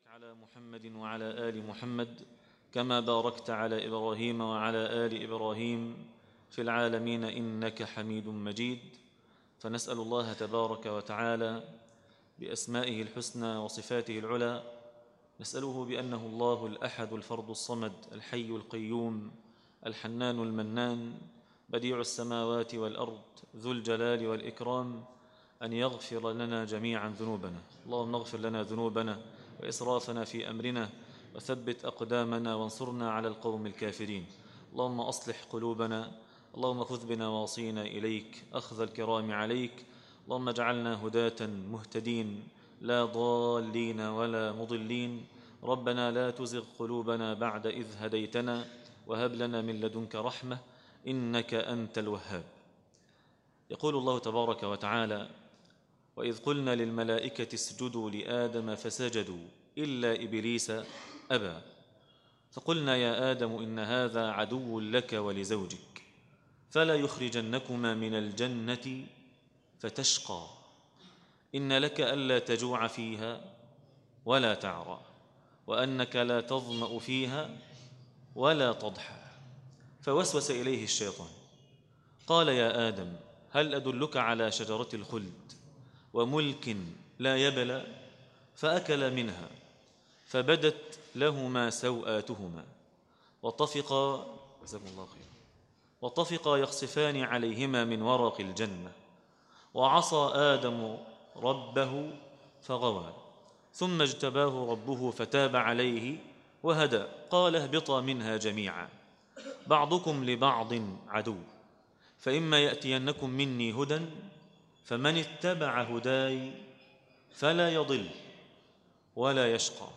على محمد وعلى ال محمد كما باركت على ابراهيم وعلى ال ابراهيم في العالمين انك حميد مجيد فنسال الله تبارك وتعالى باسمائه الحسنى وصفاته العلى نساله بانه الله الاحد الفرد الصمد الحي القيوم الحنان المنان بديع السماوات والارض ذو الجلال والاكرام ان يغفر لنا جميعا ذنوبنا اللهم اغفر لنا ذنوبنا واسرافنا في امرنا وثبت اقدامنا وانصرنا على القوم الكافرين اللهم اصلح قلوبنا اللهم خذ بنواصينا اليك اخذ الكرام عليك اللهم اجعلنا هداه مهتدين لا ضالين ولا مضلين ربنا لا تزغ قلوبنا بعد اذ هديتنا وهب لنا من لدنك رحمه انك انت الوهاب يقول الله تبارك وتعالى واذ قلنا للملائكه اسجدوا لادم فسجدوا الا ابليس ابى فقلنا يا ادم ان هذا عدو لك ولزوجك فلا يخرجنكما من الجنه فتشقى ان لك الا تجوع فيها ولا تعرى وانك لا تظما فيها ولا تضحى فوسوس اليه الشيطان قال يا ادم هل ادلك على شجره الخلد وملك لا يبلى فاكل منها فبدت لهما سواتهما وطفقا جزاكم الله خيرا وطفقا يخصفان عليهما من ورق الجنه وعصى ادم ربه فغوى ثم اجتباه ربه فتاب عليه وهدى قال اهبطا منها جميعا بعضكم لبعض عدو فاما ياتينكم مني هدى فمن اتبع هداي فلا يضل ولا يشقى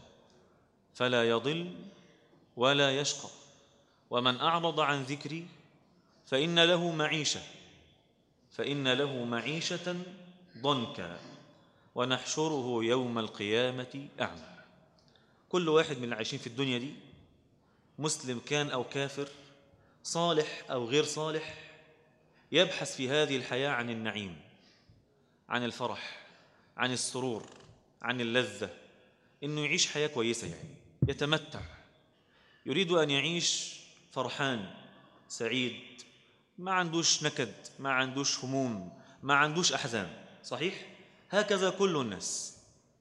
فلا يضل ولا يشقى ومن اعرض عن ذكري فان له معيشه فان له معيشه ضنكا ونحشره يوم القيامه اعمى كل واحد من العايشين في الدنيا دي مسلم كان او كافر صالح او غير صالح يبحث في هذه الحياه عن النعيم عن الفرح عن السرور عن اللذه انه يعيش حياه كويسه يعني يتمتع يريد ان يعيش فرحان سعيد ما عندوش نكد ما عندوش هموم ما عندوش احزان صحيح هكذا كل الناس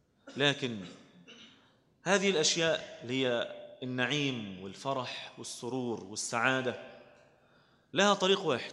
لكن هذه الاشياء اللي هي النعيم والفرح والسرور والسعاده لها طريق واحد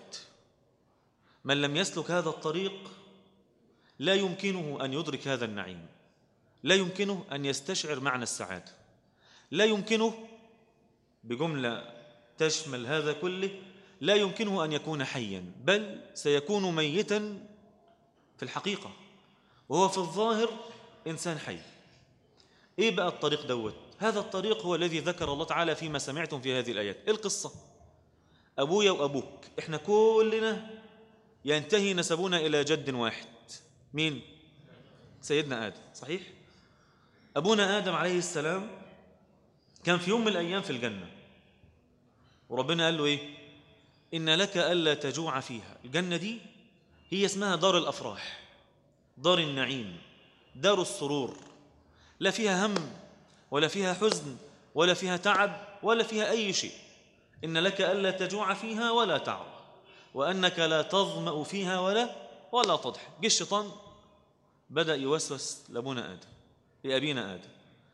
من لم يسلك هذا الطريق لا يمكنه ان يدرك هذا النعيم لا يمكنه ان يستشعر معنى السعاده لا يمكنه بجمله تشمل هذا كله لا يمكنه ان يكون حيا بل سيكون ميتا في الحقيقه وهو في الظاهر انسان حي ايه بقى الطريق دوت هذا الطريق هو الذي ذكر الله تعالى فيما سمعتم في هذه الايات إيه القصه ابويا وابوك احنا كلنا ينتهي نسبنا الى جد واحد مين سيدنا ادم صحيح ابونا ادم عليه السلام كان في يوم من الايام في الجنه وربنا قال له ايه ان لك الا تجوع فيها الجنه دي هي اسمها دار الافراح دار النعيم دار السرور لا فيها هم ولا فيها حزن ولا فيها تعب ولا فيها اي شيء ان لك الا تجوع فيها ولا تعرى وانك لا تظما فيها ولا ولا تضحك جه الشيطان بدا يوسوس لابونا ادم لابينا ادم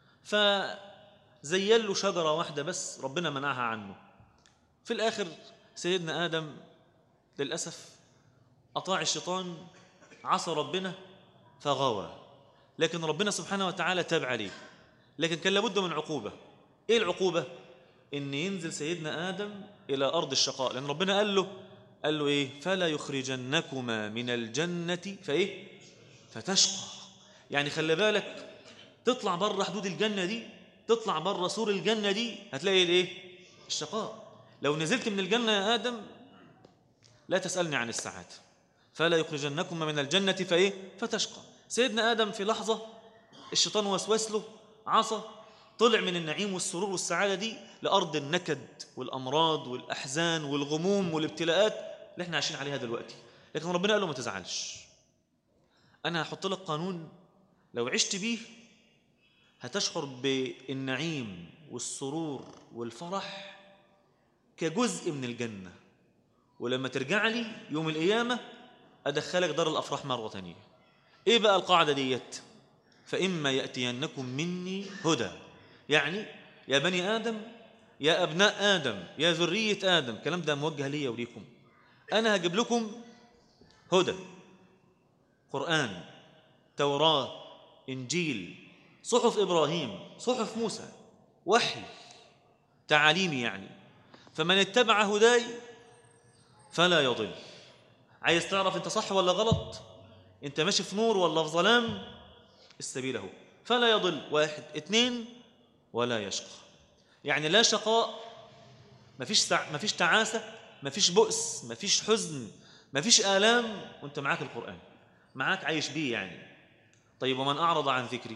فزين له شجره واحده بس ربنا منعها عنه في الاخر سيدنا ادم للاسف اطاع الشيطان عصى ربنا فغوى لكن ربنا سبحانه وتعالى تاب عليه لكن كان لابد من عقوبه ايه العقوبه ان ينزل سيدنا ادم الى ارض الشقاء لان ربنا قال له قال له ايه فلا يخرجنكما من الجنه فايه فتشقى يعني خلي بالك تطلع بره حدود الجنه دي تطلع بره سور الجنه دي هتلاقي الايه الشقاء لو نزلت من الجنه يا ادم لا تسالني عن السعاده فلا يخرجنكما من الجنه فايه فتشقى سيدنا ادم في لحظه الشيطان وسوس له عصى طلع من النعيم والسرور والسعاده دي لارض النكد والامراض والاحزان والغموم والابتلاءات اللي احنا عايشين عليها دلوقتي لكن ربنا قال له ما تزعلش انا هحط لك قانون لو عشت بيه هتشعر بالنعيم والسرور والفرح كجزء من الجنة ولما ترجع لي يوم القيامة أدخلك دار الأفراح مرة تانية إيه بقى القاعدة ديت فإما يأتينكم مني هدى يعني يا بني آدم يا أبناء آدم يا ذرية آدم الكلام ده موجه لي وليكم أنا هجيب لكم هدى قرآن توراة إنجيل صحف إبراهيم صحف موسى وحي تعاليمي يعني فمن اتبع هداي فلا يضل عايز تعرف انت صح ولا غلط انت ماشي في نور ولا في ظلام السبيل اهو فلا يضل واحد اتنين ولا يشقى يعني لا شقاء مفيش سع... مفيش تعاسة مفيش بؤس مفيش حزن مفيش آلام وانت معاك القرآن معاك عايش بيه يعني طيب ومن أعرض عن ذكري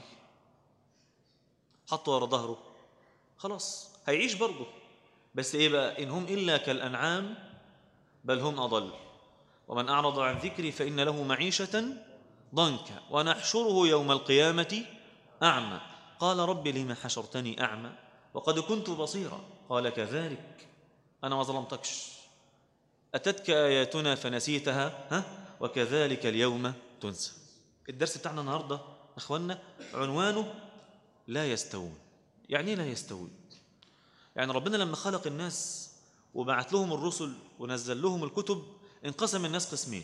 حطه ورا ظهره خلاص هيعيش برضه بس ايه بقى إن هم إلا كالأنعام بل هم أضل ومن أعرض عن ذكري فإن له معيشة ضنكا ونحشره يوم القيامة أعمى قال رب لم حشرتني أعمى وقد كنت بصيرا قال كذلك أنا ما ظلمتكش أتتك آياتنا فنسيتها ها وكذلك اليوم تنسى الدرس بتاعنا النهاردة أخوانا عنوانه لا يستوون يعني لا يستوون يعني ربنا لما خلق الناس وبعت لهم الرسل ونزل لهم الكتب انقسم الناس قسمين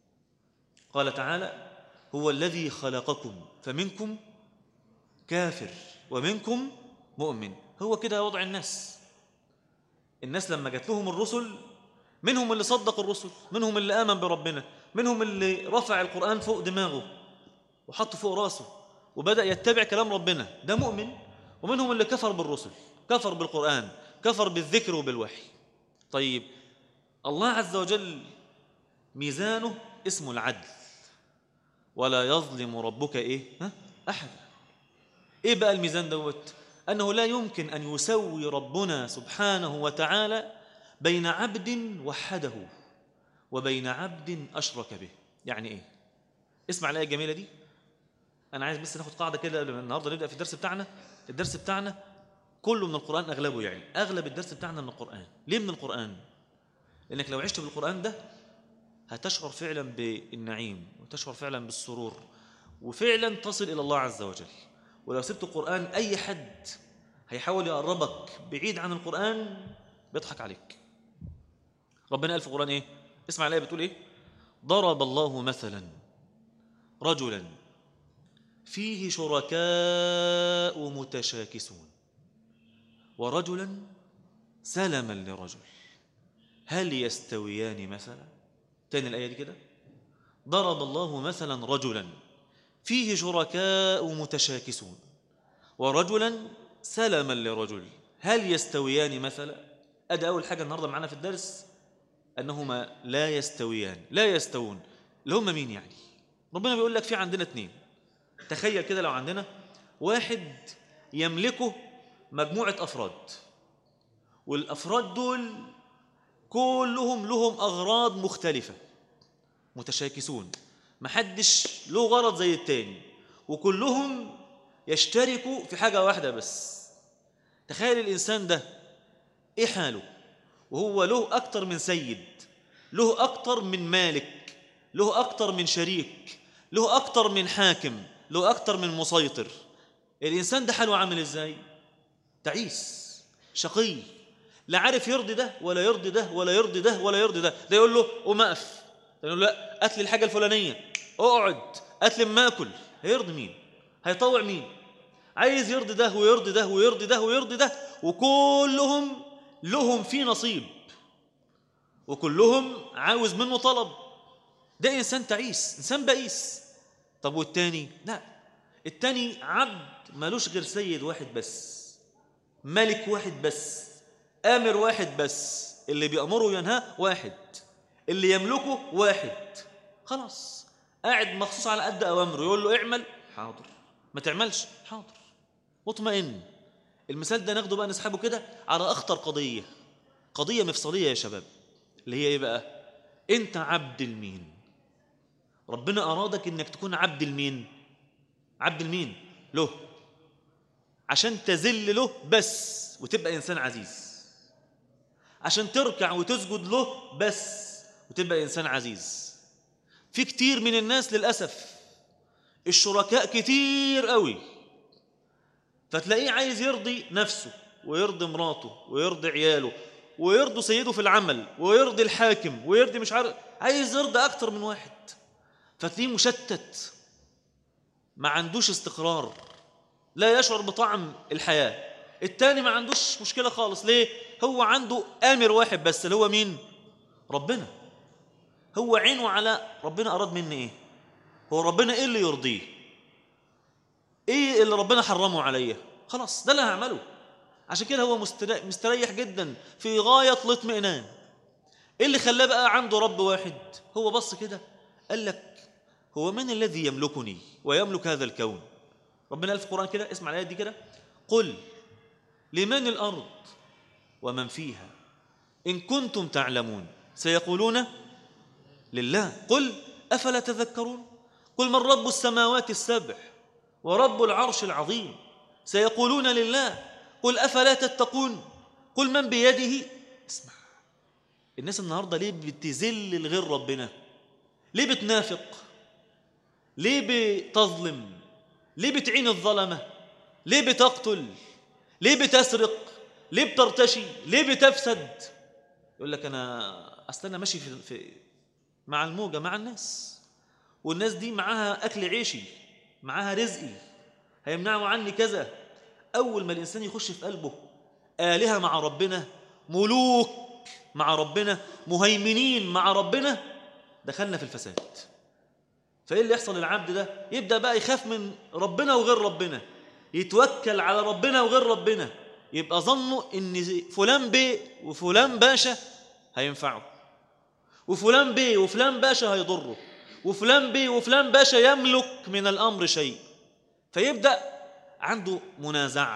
قال تعالى هو الذي خلقكم فمنكم كافر ومنكم مؤمن هو كده وضع الناس الناس لما جات لهم الرسل منهم اللي صدق الرسل منهم اللي آمن بربنا منهم اللي رفع القرآن فوق دماغه وحطه فوق راسه وبدأ يتبع كلام ربنا ده مؤمن ومنهم اللي كفر بالرسل كفر بالقرآن كفر بالذكر وبالوحي طيب الله عز وجل ميزانه اسمه العدل ولا يظلم ربك ايه ها احد ايه بقى الميزان دوت انه لا يمكن ان يسوي ربنا سبحانه وتعالى بين عبد وحده وبين عبد اشرك به يعني ايه اسمع الايه الجميله دي انا عايز بس ناخد قاعده كده قبل ما النهارده نبدا في الدرس بتاعنا الدرس بتاعنا كله من القران اغلبه يعني اغلب الدرس بتاعنا من القران ليه من القران لانك لو عشت بالقران ده هتشعر فعلا بالنعيم وتشعر فعلا بالسرور وفعلا تصل الى الله عز وجل ولو سبت القران اي حد هيحاول يقربك بعيد عن القران بيضحك عليك ربنا قال في القران ايه اسمع الايه بتقول ايه ضرب الله مثلا رجلا فيه شركاء متشاكسون ورجلا سلما لرجل هل يستويان مثلا تاني الآية دي كده ضرب الله مثلا رجلا فيه شركاء متشاكسون ورجلا سلما لرجل هل يستويان مثلا أدي أول حاجة النهاردة معنا في الدرس أنهما لا يستويان لا يستوون اللي هم مين يعني ربنا بيقول لك في عندنا اتنين تخيل كده لو عندنا واحد يملكه مجموعة أفراد والأفراد دول كلهم لهم أغراض مختلفة متشاكسون محدش له غرض زي التاني وكلهم يشتركوا في حاجة واحدة بس تخيل الإنسان ده إيه حاله وهو له أكتر من سيد له أكتر من مالك له أكتر من شريك له أكتر من حاكم له أكتر من مسيطر الإنسان ده حاله عامل إزاي تعيس شقي لا عارف يرضي ده ولا يرضي ده ولا يرضي ده ولا يرضي ده ده يقول له قوم اقف ده يقول له لا هات لي الحاجه الفلانيه اقعد هات لي ما اكل هيرضي مين هيطوع مين عايز يرضي ده ويرضي ده ويرضي ده ويرضي ده وكلهم لهم في نصيب وكلهم عاوز منه طلب ده انسان تعيس انسان بئيس طب والتاني لا التاني عبد ملوش غير سيد واحد بس ملك واحد بس آمر واحد بس اللي بيأمره وينهاه واحد اللي يملكه واحد خلاص قاعد مخصوص على قد أوامره يقول له اعمل حاضر ما تعملش حاضر مطمئن المثال ده ناخده بقى نسحبه كده على أخطر قضية قضية مفصلية يا شباب اللي هي إيه بقى أنت عبد المين ربنا أرادك إنك تكون عبد المين عبد المين له عشان تذل له بس وتبقى إنسان عزيز عشان تركع وتسجد له بس وتبقى إنسان عزيز في كتير من الناس للأسف الشركاء كتير قوي فتلاقيه عايز يرضي نفسه ويرضي مراته ويرضي عياله ويرضي سيده في العمل ويرضي الحاكم ويرضي مش عارف عايز يرضي أكتر من واحد فتلاقيه مشتت ما عندوش استقرار لا يشعر بطعم الحياة التاني ما عندوش مشكلة خالص ليه؟ هو عنده آمر واحد بس اللي هو مين؟ ربنا هو عينه على ربنا أراد مني إيه؟ هو ربنا إيه اللي يرضيه؟ إيه اللي ربنا حرمه عليا؟ خلاص ده اللي هعمله عشان كده هو مستريح جدا في غاية الاطمئنان إيه اللي خلاه بقى عنده رب واحد؟ هو بص كده قال لك هو من الذي يملكني ويملك هذا الكون؟ ربنا قال في القرآن كده اسمع الآيات دي كده قل لمن الأرض ومن فيها إن كنتم تعلمون سيقولون لله قل أفلا تذكرون قل من رب السماوات السبع ورب العرش العظيم سيقولون لله قل أفلا تتقون قل من بيده اسمع الناس النهاردة ليه بتذل لغير ربنا ليه بتنافق ليه بتظلم ليه بتعين الظلمة ليه بتقتل ليه بتسرق ليه بترتشي ليه بتفسد يقول لك أنا أصل أنا ماشي في, في مع الموجة مع الناس والناس دي معاها أكل عيشي معاها رزقي هيمنعوا عني كذا أول ما الإنسان يخش في قلبه آلهة مع ربنا ملوك مع ربنا مهيمنين مع ربنا دخلنا في الفساد فايه اللي يحصل للعبد ده يبدا بقى يخاف من ربنا وغير ربنا يتوكل على ربنا وغير ربنا يبقى ظنه ان فلان بيه وفلان باشا هينفعه وفلان بيه وفلان باشا هيضره وفلان بيه وفلان باشا يملك من الامر شيء فيبدا عنده منازعه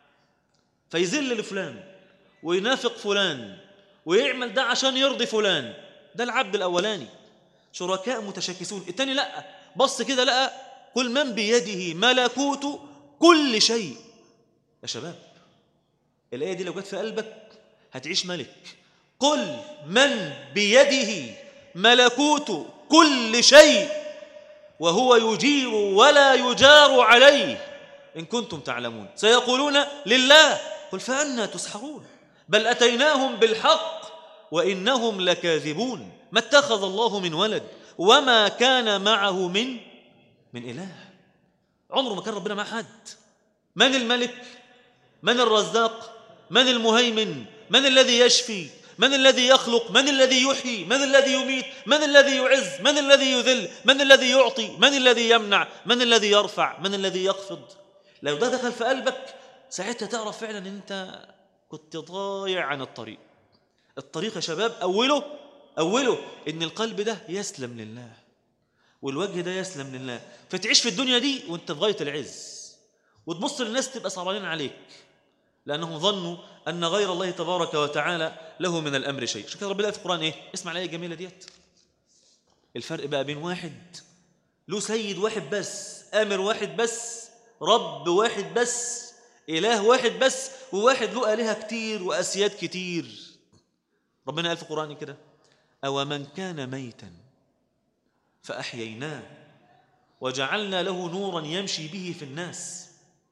فيذل لفلان وينافق فلان ويعمل ده عشان يرضي فلان ده العبد الاولاني شركاء متشاكسون الثاني لا بص كده لقى قل من بيده ملكوت كل شيء يا شباب الآية دي لو جت في قلبك هتعيش ملك قل من بيده ملكوت كل شيء وهو يجير ولا يجار عليه إن كنتم تعلمون سيقولون لله قل فأنا تسحرون بل أتيناهم بالحق وإنهم لكاذبون ما اتخذ الله من ولد وما كان معه من من إله عمره ما كان ربنا مع حد من الملك من الرزاق من المهيمن من الذي يشفي من الذي يخلق من الذي يحيي من الذي يميت من الذي يعز من الذي يذل من الذي يعطي من الذي يمنع من الذي يرفع من الذي يخفض لو ده دخل في قلبك ساعتها تعرف فعلا ان انت كنت ضايع عن الطريق الطريق يا شباب اوله أوله إن القلب ده يسلم لله والوجه ده يسلم لله فتعيش في الدنيا دي وانت في غاية العز وتبص للناس تبقى صعبانين عليك لأنهم ظنوا أن غير الله تبارك وتعالى له من الأمر شيء عشان كده ربنا في القرآن إيه اسمع الآية الجميلة ديت الفرق بقى بين واحد له سيد واحد بس آمر واحد بس رب واحد بس إله واحد بس وواحد له آلهة كتير وأسياد كتير ربنا قال في القرآن كده أو من كان ميتا فأحييناه وجعلنا له نورا يمشي به في الناس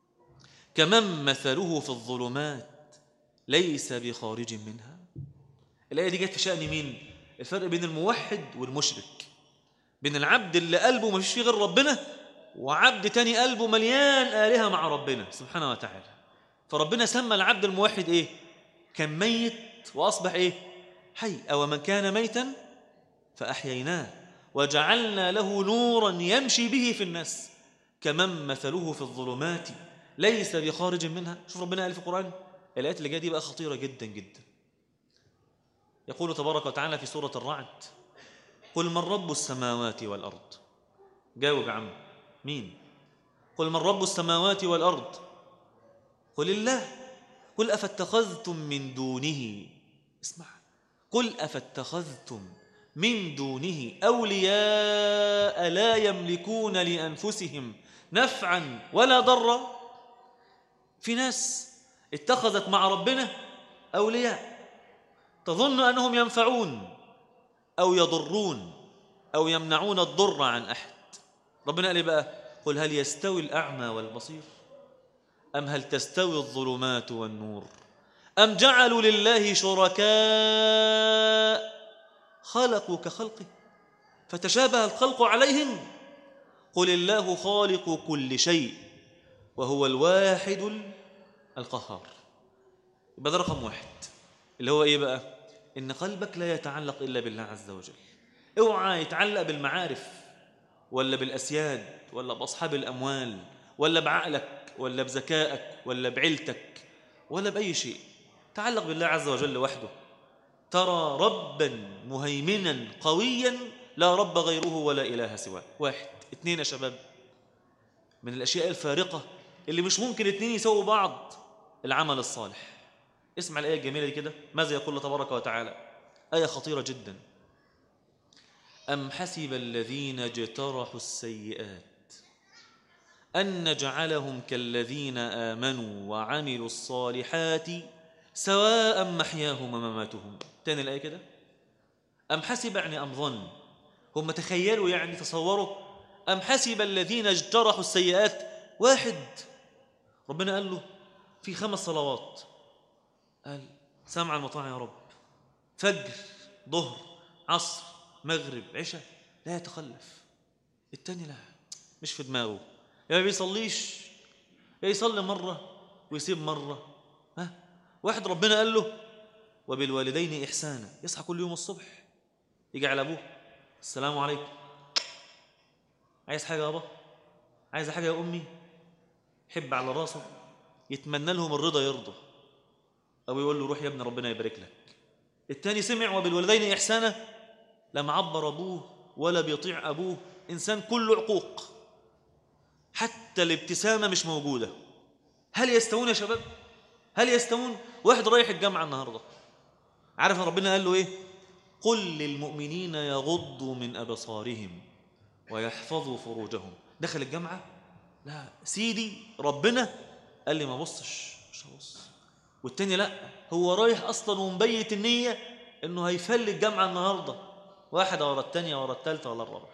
كمن مثله في الظلمات ليس بخارج منها الآية دي جت في شأن مين؟ الفرق بين الموحد والمشرك بين العبد اللي قلبه ما فيش فيه غير ربنا وعبد تاني قلبه مليان آلهة مع ربنا سبحانه وتعالى فربنا سمى العبد الموحد إيه؟ كان ميت وأصبح إيه؟ حي أو من كان ميتا فأحييناه وجعلنا له نورا يمشي به في الناس كمن مثله في الظلمات ليس بخارج منها شوف ربنا قال في القرآن الآيات اللي جايه دي بقى خطيرة جدا جدا يقول تبارك وتعالى في سورة الرعد قل من رب السماوات والأرض جاوب يا عم مين قل من رب السماوات والأرض قل الله قل أفاتخذتم من دونه اسمع قل أفاتخذتم من دونه أولياء لا يملكون لأنفسهم نفعا ولا ضرا في ناس اتخذت مع ربنا أولياء تظن أنهم ينفعون أو يضرون أو يمنعون الضر عن أحد ربنا قال إيه بقى قل هل يستوي الأعمى والبصير أم هل تستوي الظلمات والنور أم جعلوا لله شركاء خلقوا كخلقه فتشابه الخلق عليهم قل الله خالق كل شيء وهو الواحد القهار يبقى ده رقم واحد اللي هو ايه بقى ان قلبك لا يتعلق الا بالله عز وجل اوعى يتعلق بالمعارف ولا بالاسياد ولا باصحاب الاموال ولا بعقلك ولا بذكائك ولا بعيلتك ولا باي شيء تعلق بالله عز وجل وحده ترى ربا مهيمنا قويا لا رب غيره ولا اله سواه واحد اثنين يا شباب من الاشياء الفارقه اللي مش ممكن اثنين يسووا بعض العمل الصالح اسمع الايه الجميله دي كده ماذا يقول الله تبارك وتعالى ايه خطيره جدا ام حسب الذين اجترحوا السيئات ان نجعلهم كالذين امنوا وعملوا الصالحات سواء محياهم ومماتهم تاني الايه كده ام حسب يعني ام ظن هم تخيلوا يعني تصوروا ام حسب الذين اجترحوا السيئات واحد ربنا قال له في خمس صلوات قال سمع المطاع يا رب فجر ظهر عصر مغرب عشاء لا يتخلف التاني لا مش في دماغه يا ما بيصليش يا يصلي مرة ويسيب مرة ها واحد ربنا قال له وبالوالدين إحسانا يصحى كل يوم الصبح يجي على أبوه السلام عليكم عايز حاجة يابا عايز حاجة يا أمي حب على راسه يتمنى لهم الرضا يرضى أو يقول له روح يا ابن ربنا يبارك لك التاني سمع وبالوالدين إحسانا لم عبر أبوه ولا بيطيع أبوه إنسان كله عقوق حتى الابتسامة مش موجودة هل يستوون يا شباب؟ هل يستوون؟ واحد رايح الجامعة النهاردة عارف ربنا قال له إيه؟ قل للمؤمنين يغضوا من أبصارهم ويحفظوا فروجهم دخل الجامعة لا سيدي ربنا قال لي ما بصش مش هبص والتاني لا هو رايح اصلا ومبيت النيه انه هيفل الجامعه النهارده واحده ورا الثانيه ورا الثالثه ورا الرابعه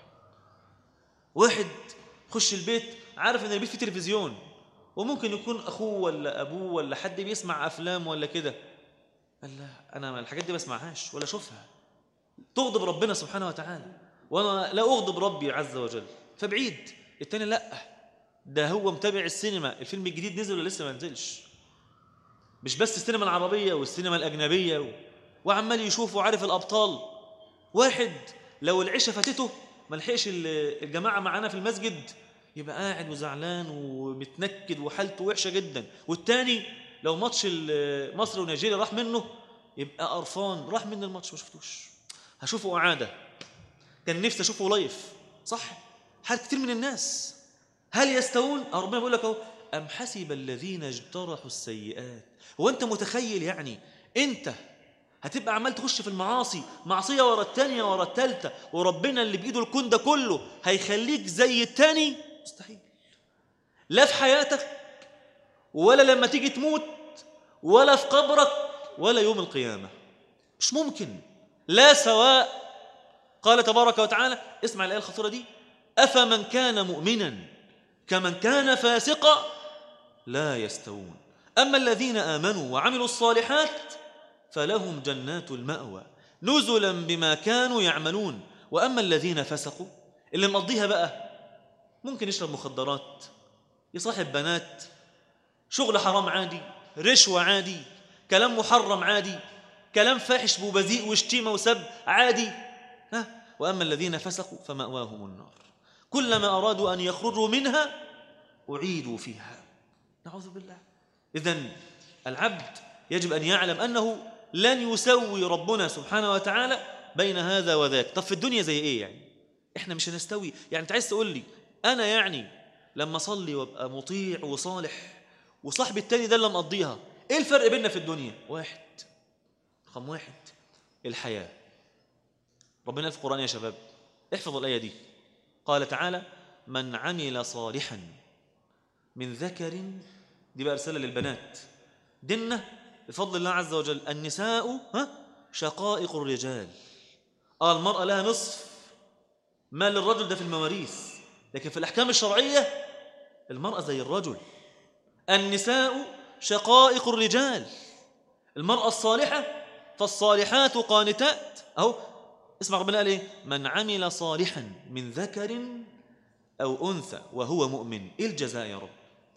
واحد خش البيت عارف ان البيت فيه تلفزيون وممكن يكون اخوه ولا ابوه ولا حد بيسمع افلام ولا كده قال لا انا الحاجات دي ما اسمعهاش ولا اشوفها تغضب ربنا سبحانه وتعالى وانا لا اغضب ربي عز وجل فبعيد التاني لا ده هو متابع السينما الفيلم الجديد نزل ولا لسه ما نزلش مش بس السينما العربية والسينما الأجنبية و... وعمال يشوف وعارف الأبطال واحد لو العشاء فاتته ما لحقش الجماعة معانا في المسجد يبقى قاعد وزعلان ومتنكد وحالته وحشة جدا والتاني لو ماتش مصر ونيجيريا راح منه يبقى قرفان راح من الماتش ما شفتوش هشوفه إعادة كان نفسي أشوفه لايف صح حال كتير من الناس هل يستوون ربنا بيقول لك اهو أم حسب الذين اجترحوا السيئات هو أنت متخيل يعني أنت هتبقى عمال تخش في المعاصي معصية ورا التانية ورا التالتة وربنا اللي بإيده الكون ده كله هيخليك زي التاني مستحيل لا في حياتك ولا لما تيجي تموت ولا في قبرك ولا يوم القيامة مش ممكن لا سواء قال تبارك وتعالى اسمع الآية الخطيرة دي أفمن كان مؤمنا كمن كان فاسقا لا يستوون أما الذين آمنوا وعملوا الصالحات فلهم جنات المأوى نزلا بما كانوا يعملون وأما الذين فسقوا اللي مقضيها بقى ممكن يشرب مخدرات يصاحب بنات شغل حرام عادي رشوة عادي كلام محرم عادي كلام فاحش وبذيء وشتيمة وسب عادي ها وأما الذين فسقوا فمأواهم النار كلما أرادوا أن يخرجوا منها أعيدوا فيها نعوذ بالله إذا العبد يجب أن يعلم أنه لن يسوي ربنا سبحانه وتعالى بين هذا وذاك طب في الدنيا زي إيه يعني إحنا مش هنستوي يعني أنت عايز تقول لي أنا يعني لما أصلي وأبقى مطيع وصالح وصاحبي التاني ده اللي مقضيها إيه الفرق بيننا في الدنيا واحد رقم واحد الحياة ربنا في القرآن يا شباب احفظوا الآية دي قال تعالى من عمل صالحا من ذكر دي بقى رسالة للبنات ديننا بفضل الله عز وجل النساء ها شقائق الرجال آه المرأة لها نصف ما للرجل ده في المواريث لكن في الأحكام الشرعية المرأة زي الرجل النساء شقائق الرجال المرأة الصالحة فالصالحات قانتات أهو اسمع ربنا قال إيه من عمل صالحا من ذكر أو أنثى وهو مؤمن إيه الجزاء يا رب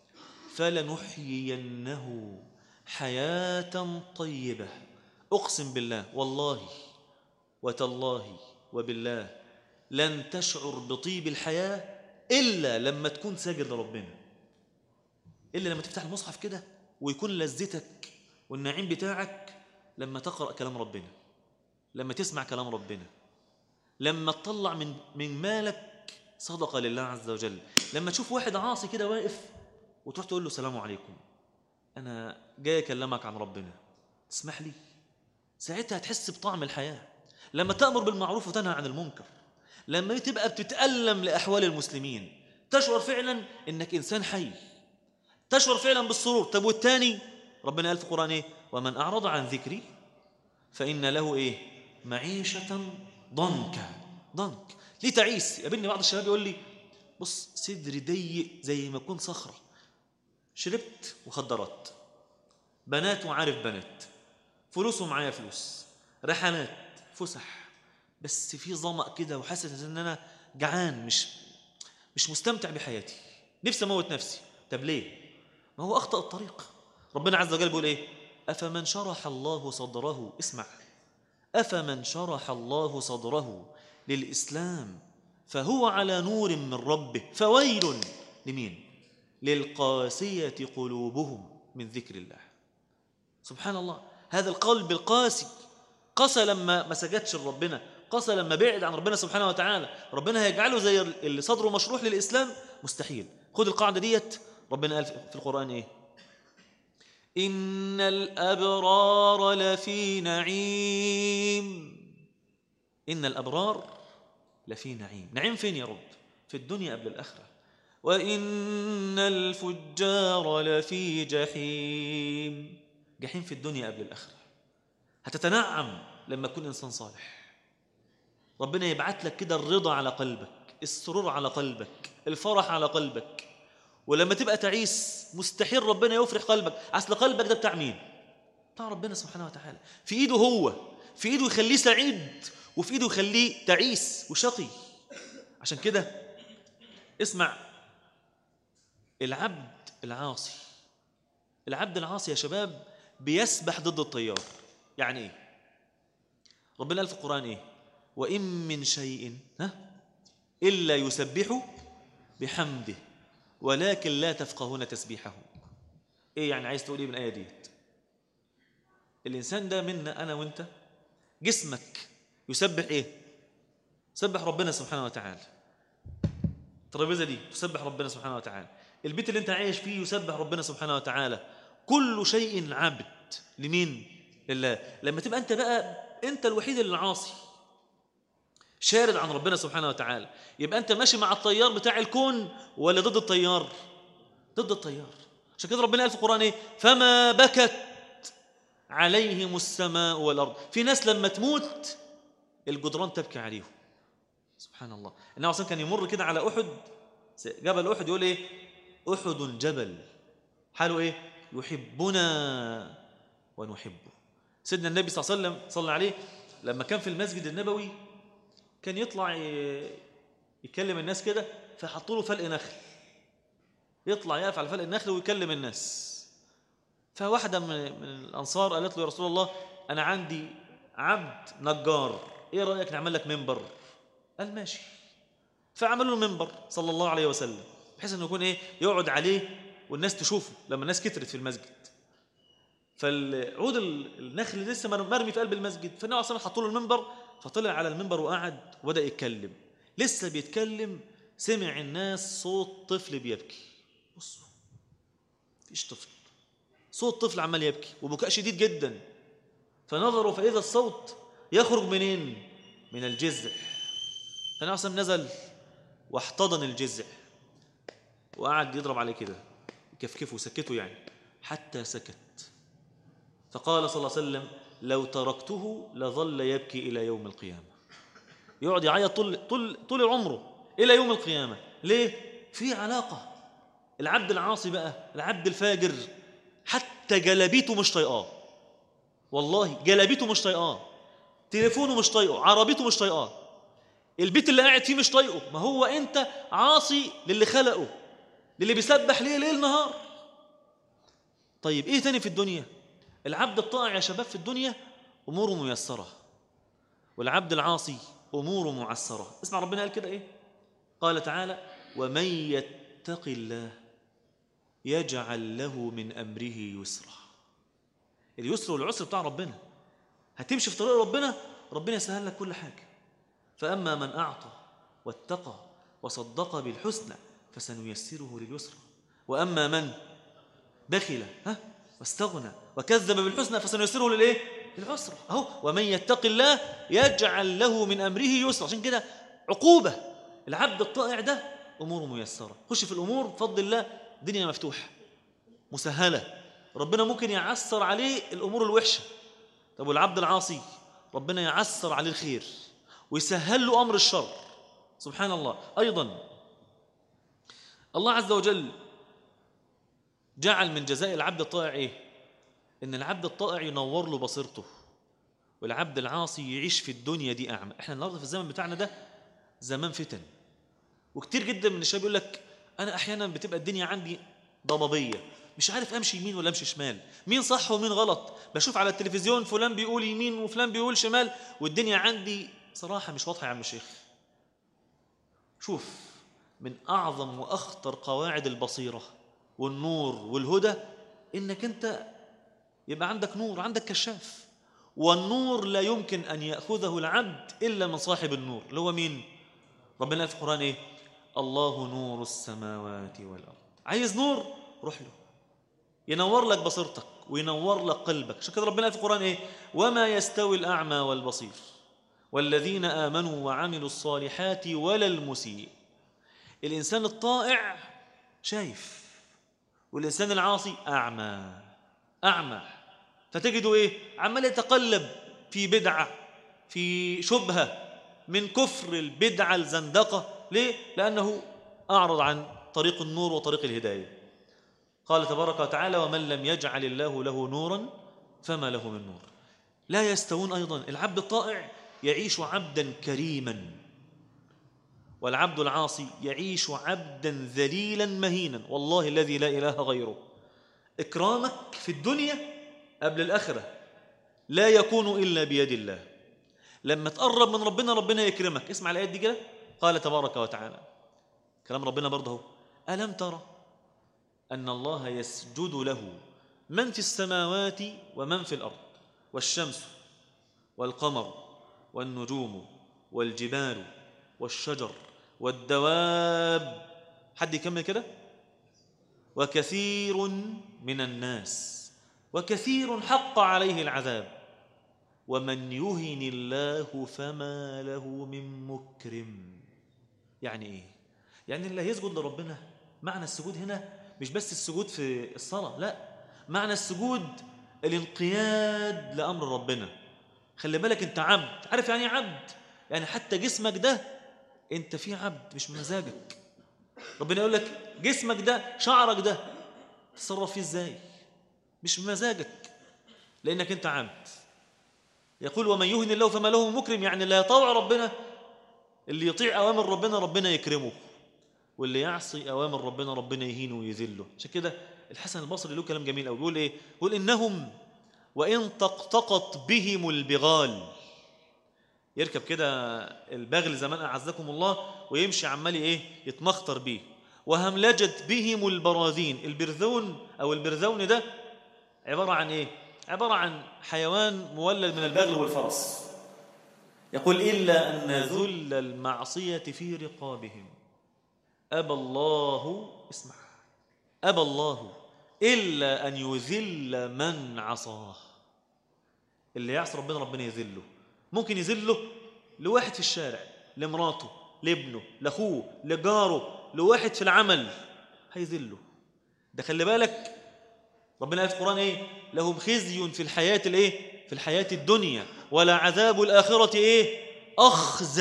فلنحيينه حياة طيبة أقسم بالله والله وتالله وبالله لن تشعر بطيب الحياة إلا لما تكون ساجد لربنا إلا لما تفتح المصحف كده ويكون لذتك والنعيم بتاعك لما تقرأ كلام ربنا لما تسمع كلام ربنا لما تطلع من من مالك صدقة لله عز وجل لما تشوف واحد عاصي كده واقف وتروح تقول له السلام عليكم أنا جاي أكلمك عن ربنا تسمح لي ساعتها هتحس بطعم الحياة لما تأمر بالمعروف وتنهى عن المنكر لما تبقى بتتألم لأحوال المسلمين تشعر فعلا إنك إنسان حي تشعر فعلا بالسرور طب والتاني ربنا قال في القرآن إيه ومن أعرض عن ذكري فإن له إيه معيشة ضنكا ضنك ليه تعيس يقابلني بعض الشباب يقول لي بص صدري ضيق زي ما يكون صخرة شربت وخدرت بنات وعارف بنات فلوس ومعايا فلوس رحلات فسح بس في ظمأ كده وحاسس ان انا جعان مش مش مستمتع بحياتي نفسي اموت نفسي طب ليه ما هو اخطا الطريق ربنا عز وجل بيقول ايه افمن شرح الله صدره اسمع افمن شرح الله صدره للاسلام فهو على نور من ربه فويل لمين للقاسيه قلوبهم من ذكر الله سبحان الله هذا القلب القاسي قسى لما ما سجدش لربنا قسى لما بعد عن ربنا سبحانه وتعالى ربنا هيجعله زي اللي صدره مشروح للإسلام مستحيل خد القاعدة ديت ربنا قال في القرآن إيه إن الأبرار لفي نعيم إن الأبرار لفي نعيم نعيم فين يا رب في الدنيا قبل الآخرة وإن الفجار لفي جحيم جحيم في الدنيا قبل الآخرة هتتنعم لما تكون إنسان صالح ربنا يبعت لك كده الرضا على قلبك السرور على قلبك الفرح على قلبك ولما تبقى تعيس مستحيل ربنا يفرح قلبك اصل قلبك ده بتاع مين بتاع ربنا سبحانه وتعالى في ايده هو في ايده يخليه سعيد وفي ايده يخليه تعيس وشقي عشان كده اسمع العبد العاصي العبد العاصي يا شباب بيسبح ضد التيار يعني ايه ربنا قال في القرآن ايه وإن من شيء ها إلا يسبح بحمده ولكن لا تفقهون تسبيحه ايه يعني عايز تقول ايه من الآية ديت الإنسان ده منا أنا وأنت جسمك يسبح ايه سبح ربنا سبحانه وتعالى الترابيزه دي تسبح ربنا سبحانه وتعالى البيت اللي انت عايش فيه يسبح ربنا سبحانه وتعالى كل شيء عبد لمين لله لما تبقى انت بقى انت الوحيد اللي عاصي شارد عن ربنا سبحانه وتعالى يبقى انت ماشي مع التيار بتاع الكون ولا ضد التيار ضد التيار عشان كده ربنا قال في القران ايه فما بكت عليهم السماء والارض في ناس لما تموت الجدران تبكي عليهم سبحان الله النبي صلى كان يمر كده على احد جبل احد يقول ايه احد جبل حاله ايه يحبنا ونحبه سيدنا النبي صلى الله عليه وسلم صلى عليه لما كان في المسجد النبوي كان يطلع يكلم الناس كده فحطوا له فلق نخل يطلع يقف على فلق النخل ويكلم الناس فواحدة من الأنصار قالت له يا رسول الله أنا عندي عبد نجار إيه رأيك نعمل لك منبر قال ماشي فعملوا له منبر صلى الله عليه وسلم بحيث انه يكون ايه يقعد عليه والناس تشوفه لما الناس كترت في المسجد فالعود النخل لسه مرمي في قلب المسجد فالنبي صلى الله حطوا له المنبر فطلع على المنبر وقعد وبدا يتكلم لسه بيتكلم سمع الناس صوت طفل بيبكي بصوا مفيش طفل صوت طفل عمال يبكي وبكاء شديد جدا فنظروا فاذا الصوت يخرج منين من الجذع فالنبي صلى نزل واحتضن الجذع وقعد يضرب عليه كده كفكفه سكته يعني حتى سكت فقال صلى الله عليه وسلم لو تركته لظل يبكي إلى يوم القيامة يقعد يعيط طول, طول, طول عمره إلى يوم القيامة ليه؟ في علاقة العبد العاصي بقى العبد الفاجر حتى جلبيته مش طايقاه والله جلبيته مش طايقاه تليفونه مش طايقه عربيته مش طايقاه البيت اللي قاعد فيه مش طايقه ما هو انت عاصي للي خلقه للي بيسبح ليه ليل نهار طيب ايه تاني في الدنيا العبد الطائع يا شباب في الدنيا اموره ميسره والعبد العاصي اموره معسره اسمع ربنا قال كده ايه قال تعالى ومن يتق الله يجعل له من امره يسرا اليسر والعسر بتاع ربنا هتمشي في طريق ربنا ربنا يسهل لك كل حاجه فاما من اعطى واتقى وصدق بالحسنى فسنيسره لليسرى واما من بخل ها واستغنى وكذب بالحسنى فسنيسره للايه للعسرى اهو ومن يتق الله يجعل له من امره يسرا عشان كده عقوبه العبد الطائع ده اموره ميسره خش في الامور بفضل الله الدنيا مفتوحه مسهله ربنا ممكن يعسر عليه الامور الوحشه طب والعبد العاصي ربنا يعسر عليه الخير ويسهل له امر الشر سبحان الله ايضا الله عز وجل جعل من جزاء العبد الطائع ايه ان العبد الطائع ينور له بصيرته والعبد العاصي يعيش في الدنيا دي اعمى احنا النهارده في الزمن بتاعنا ده زمان فتن وكتير جدا من الشباب يقول لك انا احيانا بتبقى الدنيا عندي ضبابيه مش عارف امشي يمين ولا امشي شمال مين صح ومين غلط بشوف على التلفزيون فلان بيقول يمين وفلان بيقول شمال والدنيا عندي صراحه مش واضحه يا عم الشيخ شوف من اعظم واخطر قواعد البصيره والنور والهدى انك انت يبقى عندك نور عندك كشاف والنور لا يمكن ان ياخذه العبد الا من صاحب النور اللي هو مين ربنا قال في القران ايه الله نور السماوات والارض عايز نور روح له ينور لك بصيرتك وينور لك قلبك عشان كده ربنا قال في القران ايه وما يستوي الاعمى والبصير والذين امنوا وعملوا الصالحات ولا المسيء الانسان الطائع شايف والإنسان العاصي أعمى أعمى فتجده إيه عمال يتقلب في بدعة في شبهة من كفر البدعة الزندقة ليه؟ لأنه أعرض عن طريق النور وطريق الهداية قال تبارك وتعالى ومن لم يجعل الله له نورا فما له من نور لا يستوون أيضا العبد الطائع يعيش عبدا كريما والعبد العاصي يعيش عبدا ذليلا مهينا والله الذي لا اله غيره اكرامك في الدنيا قبل الاخره لا يكون الا بيد الله لما تقرب من ربنا ربنا يكرمك اسمع الايات دي كده قال تبارك وتعالى كلام ربنا برضه هو الم ترى ان الله يسجد له من في السماوات ومن في الارض والشمس والقمر والنجوم والجبال والشجر والدواب حد يكمل كده وكثير من الناس وكثير حق عليه العذاب ومن يهن الله فما له من مكرم يعني ايه يعني اللي هيسجد لربنا معنى السجود هنا مش بس السجود في الصلاه لا معنى السجود الانقياد لامر ربنا خلي بالك انت عبد عارف يعني ايه عبد يعني حتى جسمك ده انت في عبد مش مزاجك ربنا يقول لك جسمك ده شعرك ده تصرف فيه ازاي مش بمزاجك لانك انت عبد يقول ومن يهن الله فما له مكرم يعني لا يطوع ربنا اللي يطيع اوامر ربنا ربنا يكرمه واللي يعصي اوامر ربنا ربنا يهينه ويذله عشان كده الحسن البصري له كلام جميل قوي بيقول ايه بيقول انهم وان تقتقط بهم البغال يركب كده البغل زمان اعزكم الله ويمشي عمال ايه يتمخطر بيه وهملجت بهم البراذين البرذون او البرذون ده عباره عن ايه عباره عن حيوان مولد من البغل والفرس يقول الا ان ذل المعصيه في رقابهم ابى الله اسمع ابى الله الا ان يذل من عصاه اللي يعصي ربنا ربنا يذله ممكن يذله لواحد في الشارع لمراته لابنه لاخوه لجاره لواحد في العمل هيذله ده خلي بالك ربنا قال في القرآن إيه لهم خزي في الحياة الإيه في الحياة الدنيا ولا عذاب الآخرة إيه أخزى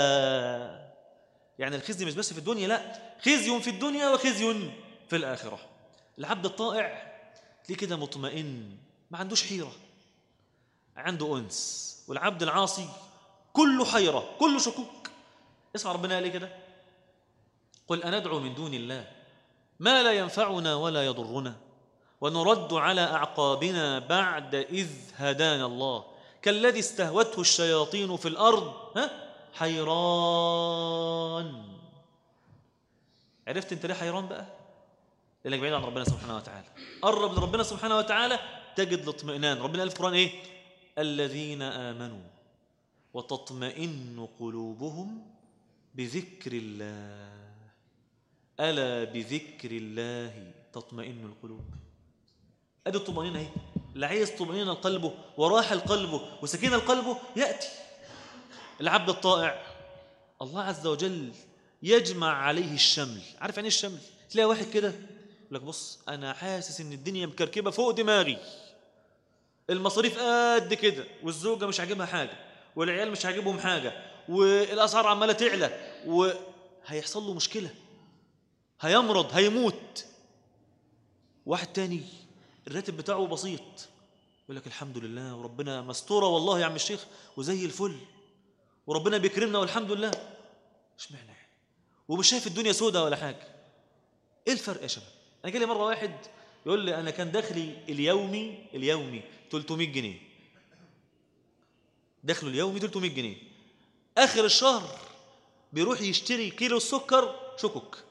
يعني الخزي مش بس في الدنيا لا خزي في الدنيا وخزي في الآخرة العبد الطائع ليه كده مطمئن ما عندوش حيرة عنده أنس والعبد العاصي كله حيرة كله شكوك اسمع ربنا قال إيه كده قل أندعو من دون الله ما لا ينفعنا ولا يضرنا ونرد على أعقابنا بعد إذ هدانا الله كالذي استهوته الشياطين في الأرض ها حيران عرفت انت ليه حيران بقى لانك بعيد عن ربنا سبحانه وتعالى قرب لربنا سبحانه وتعالى تجد الاطمئنان ربنا قال في القرآن ايه الذين آمنوا وتطمئن قلوبهم بذكر الله ألا بذكر الله تطمئن القلوب ادي الطمأنينة اهي اللي عايز طمأنينة قلبه وراحة قلبه وسكينة قلبه يأتي العبد الطائع الله عز وجل يجمع عليه الشمل عارف يعني ايه الشمل تلاقي واحد كده يقول لك بص انا حاسس ان الدنيا مكركبه فوق دماغي المصاريف قد كده والزوجه مش عاجبها حاجه والعيال مش عاجبهم حاجه والاسعار عماله تعلى وهيحصل له مشكله هيمرض هيموت واحد تاني الراتب بتاعه بسيط يقول لك الحمد لله وربنا مستوره والله يا عم الشيخ وزي الفل وربنا بيكرمنا والحمد لله اشمعنى يعني ومش شايف الدنيا سودة ولا حاجه ايه الفرق يا شباب انا جالي مره واحد يقول لي انا كان دخلي اليومي اليومي 300 جنيه دخله اليومي 300 جنيه اخر الشهر بيروح يشتري كيلو السكر شكك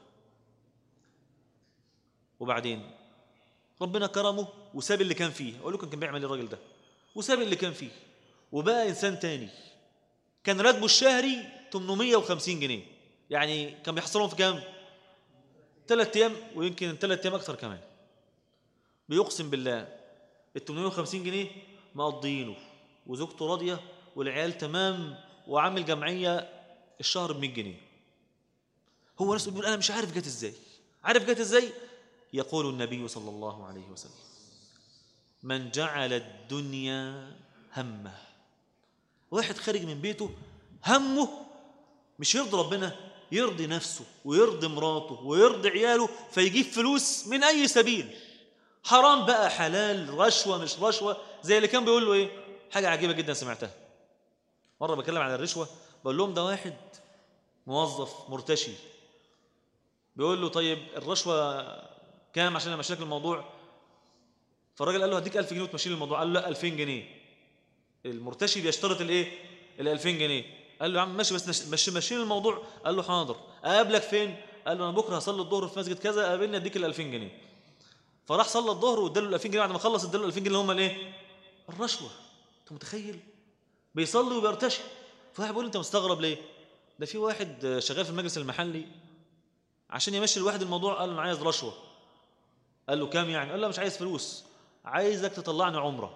وبعدين ربنا كرمه وساب اللي كان فيه اقول لكم كان بيعمل إيه الراجل ده وساب اللي كان فيه وبقى انسان تاني كان راتبه الشهري 850 جنيه يعني كان بيحصلهم في كام ثلاث ايام ويمكن ثلاث ايام اكثر كمان بيقسم بالله ال 850 جنيه مقضيينه وزوجته راضيه والعيال تمام وعامل جمعيه الشهر ب 100 جنيه هو نفسه بيقول انا مش عارف جت ازاي عارف جت ازاي يقول النبي صلى الله عليه وسلم من جعل الدنيا همه واحد خارج من بيته همه مش يرضي ربنا يرضي نفسه ويرضي مراته ويرضي عياله فيجيب فلوس من اي سبيل حرام بقى حلال رشوه مش رشوه زي اللي كان بيقول له ايه حاجه عجيبه جدا سمعتها مره بكلم عن الرشوه بقول لهم ده واحد موظف مرتشي بيقول له طيب الرشوه كام عشان امشي لك الموضوع فالراجل قال له هديك 1000 جنيه وتمشي لي الموضوع قال له لا 2000 جنيه المرتشي بيشترط الايه ال 2000 جنيه قال له يا عم ماشي بس مشي مشي لي الموضوع قال له حاضر اقابلك فين قال له انا بكره هصلي الظهر في مسجد كذا قابلني اديك ال 2000 جنيه فراح صلى الظهر واداله ال 2000 جنيه بعد ما خلص اداله ال 2000 جنيه اللي هم الايه الرشوه انت متخيل بيصلي وبيرتشي فواحد بيقول انت مستغرب ليه ده في واحد شغال في المجلس المحلي عشان يمشي الواحد الموضوع قال له انا عايز رشوه قال له كام يعني قال له مش عايز فلوس عايزك تطلعني عمره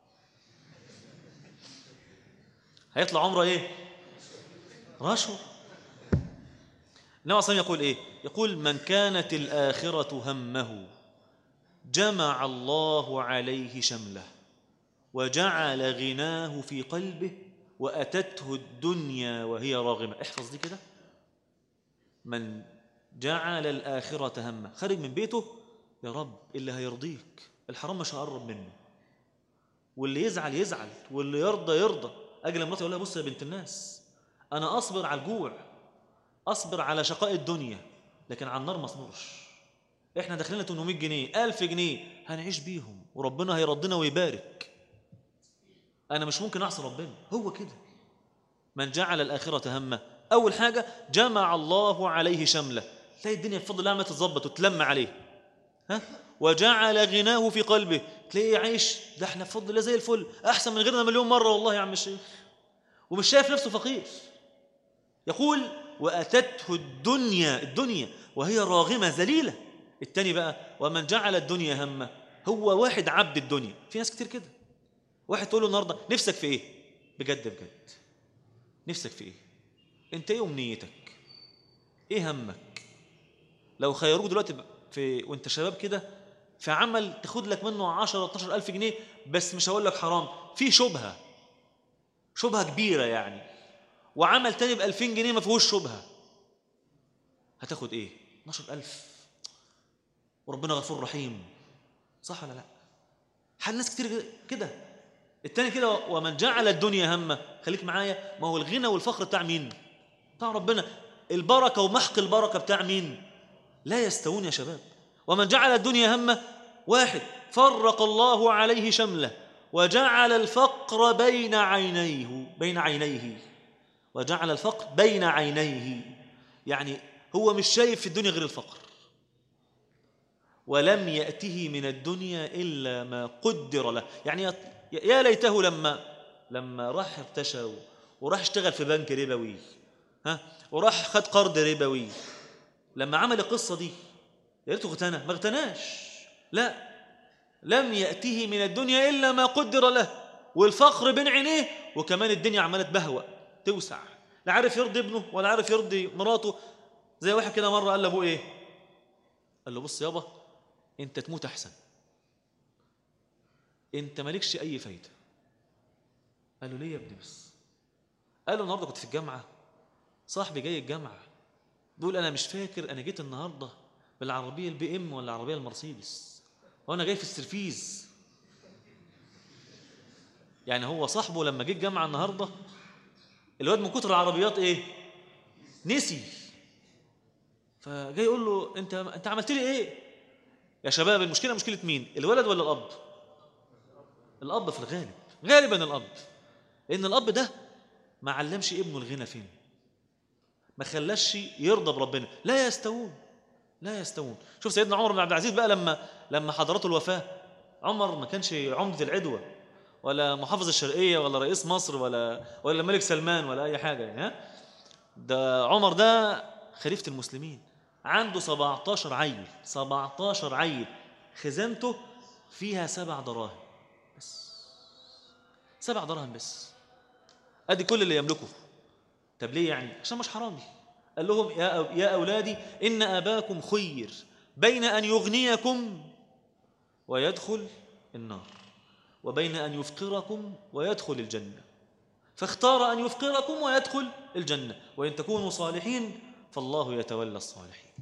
هيطلع عمره ايه رشوه النبي صلى يقول ايه يقول من كانت الاخره همه جمع الله عليه شمله وجعل غناه في قلبه واتته الدنيا وهي راغمه احفظ دي كده من جعل الاخره همه خرج من بيته يا رب اللي هيرضيك الحرام مش هقرب منه واللي يزعل يزعل واللي يرضى يرضى اجي لمراتي اقول لها بص يا بنت الناس انا اصبر على الجوع اصبر على شقاء الدنيا لكن على النار ما اصبرش احنا داخلين 800 جنيه 1000 جنيه هنعيش بيهم وربنا هيردنا ويبارك انا مش ممكن اعصي ربنا هو كده من جعل الاخره همه اول حاجه جمع الله عليه شمله تلاقي الدنيا بفضل الله ما تتظبط وتلم عليه ها وجعل غناه في قلبه تلاقيه عايش ده احنا بفضل الله زي الفل احسن من غيرنا مليون مره والله يا عم الشيخ ومش شايف نفسه فقير يقول واتته الدنيا الدنيا وهي راغمه ذليله التاني بقى ومن جعل الدنيا همه هو واحد عبد الدنيا في ناس كتير كده واحد تقول له النهارده نفسك في ايه بجد بجد نفسك في ايه انت ايه امنيتك ايه همك لو خيروك دلوقتي في وانت شباب كده في عمل تاخد لك منه 10 12 ألف جنيه بس مش هقول لك حرام في شبهة شبهة كبيرة يعني وعمل تاني ب 2000 جنيه ما فيهوش شبهة هتاخد ايه 12000 وربنا غفور رحيم صح ولا لا حال ناس كتير كده التاني كده ومن جعل الدنيا همه خليك معايا ما هو الغنى والفخر بتاع مين بتاع ربنا البركة ومحق البركة بتاع مين لا يستوون يا شباب ومن جعل الدنيا همه واحد فرق الله عليه شمله وجعل الفقر بين عينيه بين عينيه وجعل الفقر بين عينيه يعني هو مش شايف في الدنيا غير الفقر ولم يأته من الدنيا إلا ما قدر له يعني يا ليته لما لما راح ارتشى وراح اشتغل في بنك ربوي ها وراح خد قرض ربوي لما عمل القصة دي يا ريته اغتنى ما اغتناش لا لم يأته من الدنيا إلا ما قدر له والفقر بين عينيه وكمان الدنيا عمالة تبهوأ توسع لا عارف يرضي ابنه ولا عارف يرضي مراته زي واحد كده مرة قال لأبوه إيه قال له بص يابا أنت تموت أحسن أنت مالكش أي فايدة قال له ليه يا ابني بس قال له النهارده كنت في الجامعة صاحبي جاي الجامعة بيقول أنا مش فاكر أنا جيت النهارده بالعربية البي إم ولا العربية المرسيدس وأنا جاي في السرفيز يعني هو صاحبه لما جه الجامعة النهارده الواد من كتر العربيات إيه؟ نسي فجاي يقول له أنت أنت عملت لي إيه؟ يا شباب المشكلة مشكلة مين؟ الولد ولا الأب؟ الأب في الغالب غالبا الأب لأن الأب ده ما علمش ابنه الغنى فين ما خلاش يرضى بربنا لا يستوون لا يستوون شوف سيدنا عمر بن عبد العزيز بقى لما لما حضرته الوفاة عمر ما كانش عمدة العدوة ولا محافظ الشرقية ولا رئيس مصر ولا ولا الملك سلمان ولا أي حاجة يعني ها ده عمر ده خليفة المسلمين عنده 17 عيل 17 عيل خزانته فيها سبع دراهم بس سبع دراهم بس ادي كل اللي يملكه طب ليه يعني عشان مش حرامي قال لهم يا أو يا اولادي ان اباكم خير بين ان يغنيكم ويدخل النار وبين ان يفقركم ويدخل الجنه فاختار ان يفقركم ويدخل الجنه وان تكونوا صالحين فالله يتولى الصالحين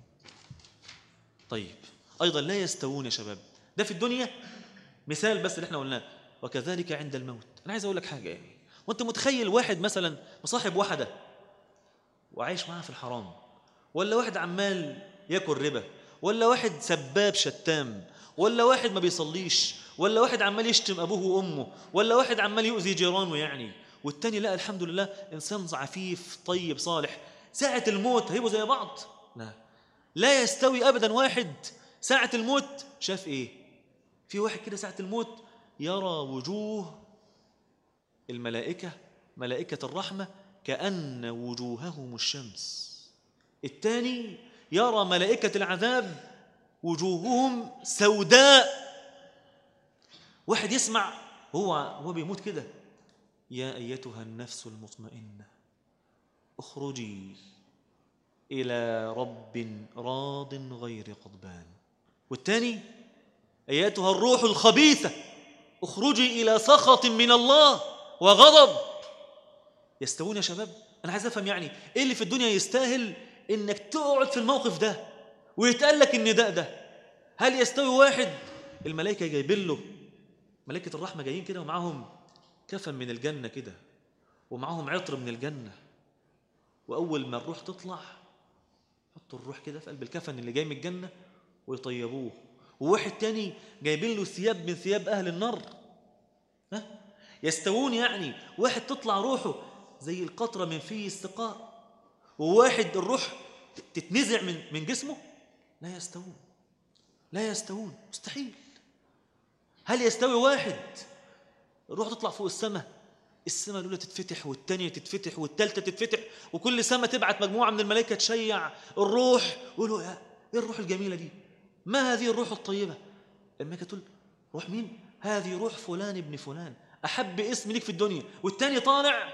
طيب ايضا لا يستوون يا شباب ده في الدنيا مثال بس اللي احنا قلناه وكذلك عند الموت انا عايز اقول لك حاجه يعني وانت متخيل واحد مثلا مصاحب واحده وعايش معاها في الحرام ولا واحد عمال ياكل ربا ولا واحد سباب شتام ولا واحد ما بيصليش ولا واحد عمال يشتم ابوه وامه ولا واحد عمال يؤذي جيرانه يعني والتاني لا الحمد لله انسان عفيف طيب صالح ساعه الموت هيبقوا زي بعض لا لا يستوي ابدا واحد ساعه الموت شاف ايه في واحد كده ساعه الموت يرى وجوه الملائكة ملائكة الرحمة كأن وجوههم الشمس الثاني يرى ملائكة العذاب وجوههم سوداء واحد يسمع هو هو بيموت كده يا أيتها النفس المطمئنة اخرجي إلى رب راض غير غضبان والثاني أيتها الروح الخبيثة اخرجي إلى سخط من الله وغضب يستوون يا شباب انا عايز افهم يعني ايه اللي في الدنيا يستاهل انك تقعد في الموقف ده ويتقال لك النداء ده هل يستوي واحد الملائكه جايبين له ملائكه الرحمه جايين كده ومعاهم كفن من الجنه كده ومعاهم عطر من الجنه واول ما الروح تطلع حطوا الروح كده في قلب الكفن اللي جاي من الجنه ويطيبوه وواحد تاني جايبين له ثياب من ثياب اهل النار ها يستوون يعني واحد تطلع روحه زي القطرة من فيه استقاء وواحد الروح تتنزع من من جسمه لا يستوون لا يستوون مستحيل هل يستوي واحد الروح تطلع فوق السماء السماء الأولى تتفتح والثانية تتفتح والثالثة تتفتح وكل سماء تبعت مجموعة من الملائكة تشيع الروح يقولوا يا ايه الروح الجميلة دي ما هذه الروح الطيبة الملائكة تقول روح مين هذه روح فلان ابن فلان أحب اسم ليك في الدنيا والتاني طالع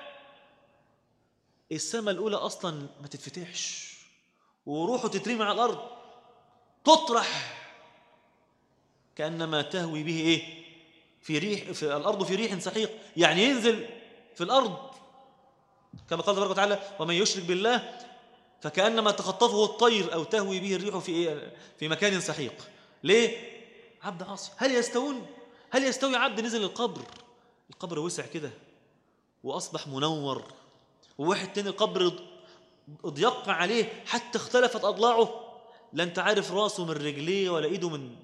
السماء الأولى أصلا ما تتفتحش وروحه تترمي على الأرض تطرح كأنما تهوي به إيه في ريح في الأرض في ريح سحيق يعني ينزل في الأرض كما قال تبارك وتعالى ومن يشرك بالله فكأنما تخطفه الطير أو تهوي به الريح في إيه؟ في مكان سحيق ليه عبد عاصي هل يستوون هل يستوي عبد نزل القبر القبر وسع كده وأصبح منور وواحد تاني القبر اضيق عليه حتى اختلفت أضلاعه لا أنت عارف راسه من رجليه ولا إيده من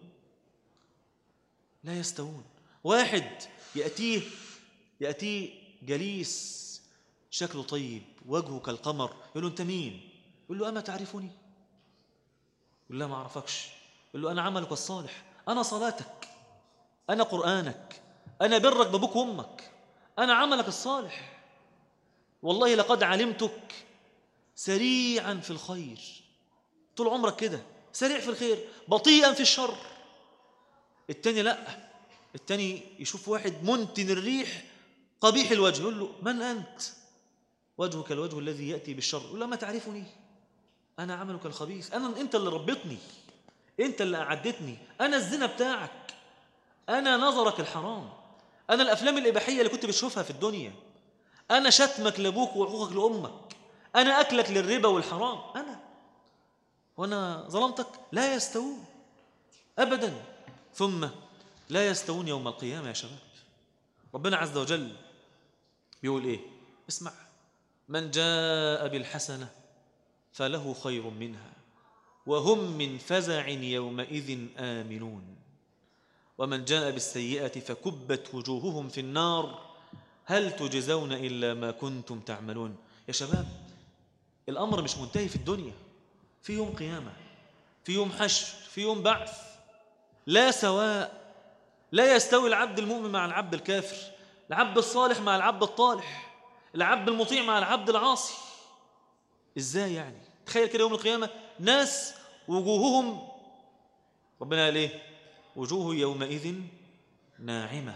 لا يستوون واحد يأتيه يأتيه جليس شكله طيب وجهه كالقمر يقول له أنت مين يقول له أما تعرفني يقول لا ما أعرفكش يقول له أنا عملك الصالح أنا صلاتك أنا قرآنك أنا برك بابوك وأمك أنا عملك الصالح والله لقد علمتك سريعا في الخير طول عمرك كده سريع في الخير بطيئا في الشر التاني لا التاني يشوف واحد منتن الريح قبيح الوجه يقول له من أنت وجهك الوجه الذي يأتي بالشر يقول له ما تعرفني أنا عملك الخبيث أنا أنت اللي ربطني أنت اللي أعدتني أنا الزنا بتاعك أنا نظرك الحرام أنا الأفلام الإباحية اللي كنت بتشوفها في الدنيا أنا شتمك لأبوك وعقوقك لأمك أنا أكلك للربا والحرام أنا وأنا ظلمتك لا يستوون أبدا ثم لا يستوون يوم القيامة يا شباب ربنا عز وجل بيقول إيه اسمع من جاء بالحسنة فله خير منها وهم من فزع يومئذ آمنون ومن جاء بالسيئة فكبت وجوههم في النار هل تجزون إلا ما كنتم تعملون يا شباب الأمر مش منتهي في الدنيا في يوم قيامة في يوم حشر في يوم بعث لا سواء لا يستوي العبد المؤمن مع العبد الكافر العبد الصالح مع العبد الطالح العبد المطيع مع العبد العاصي ازاي يعني تخيل كده يوم القيامة ناس وجوههم ربنا قال ايه وجوه يومئذ ناعمة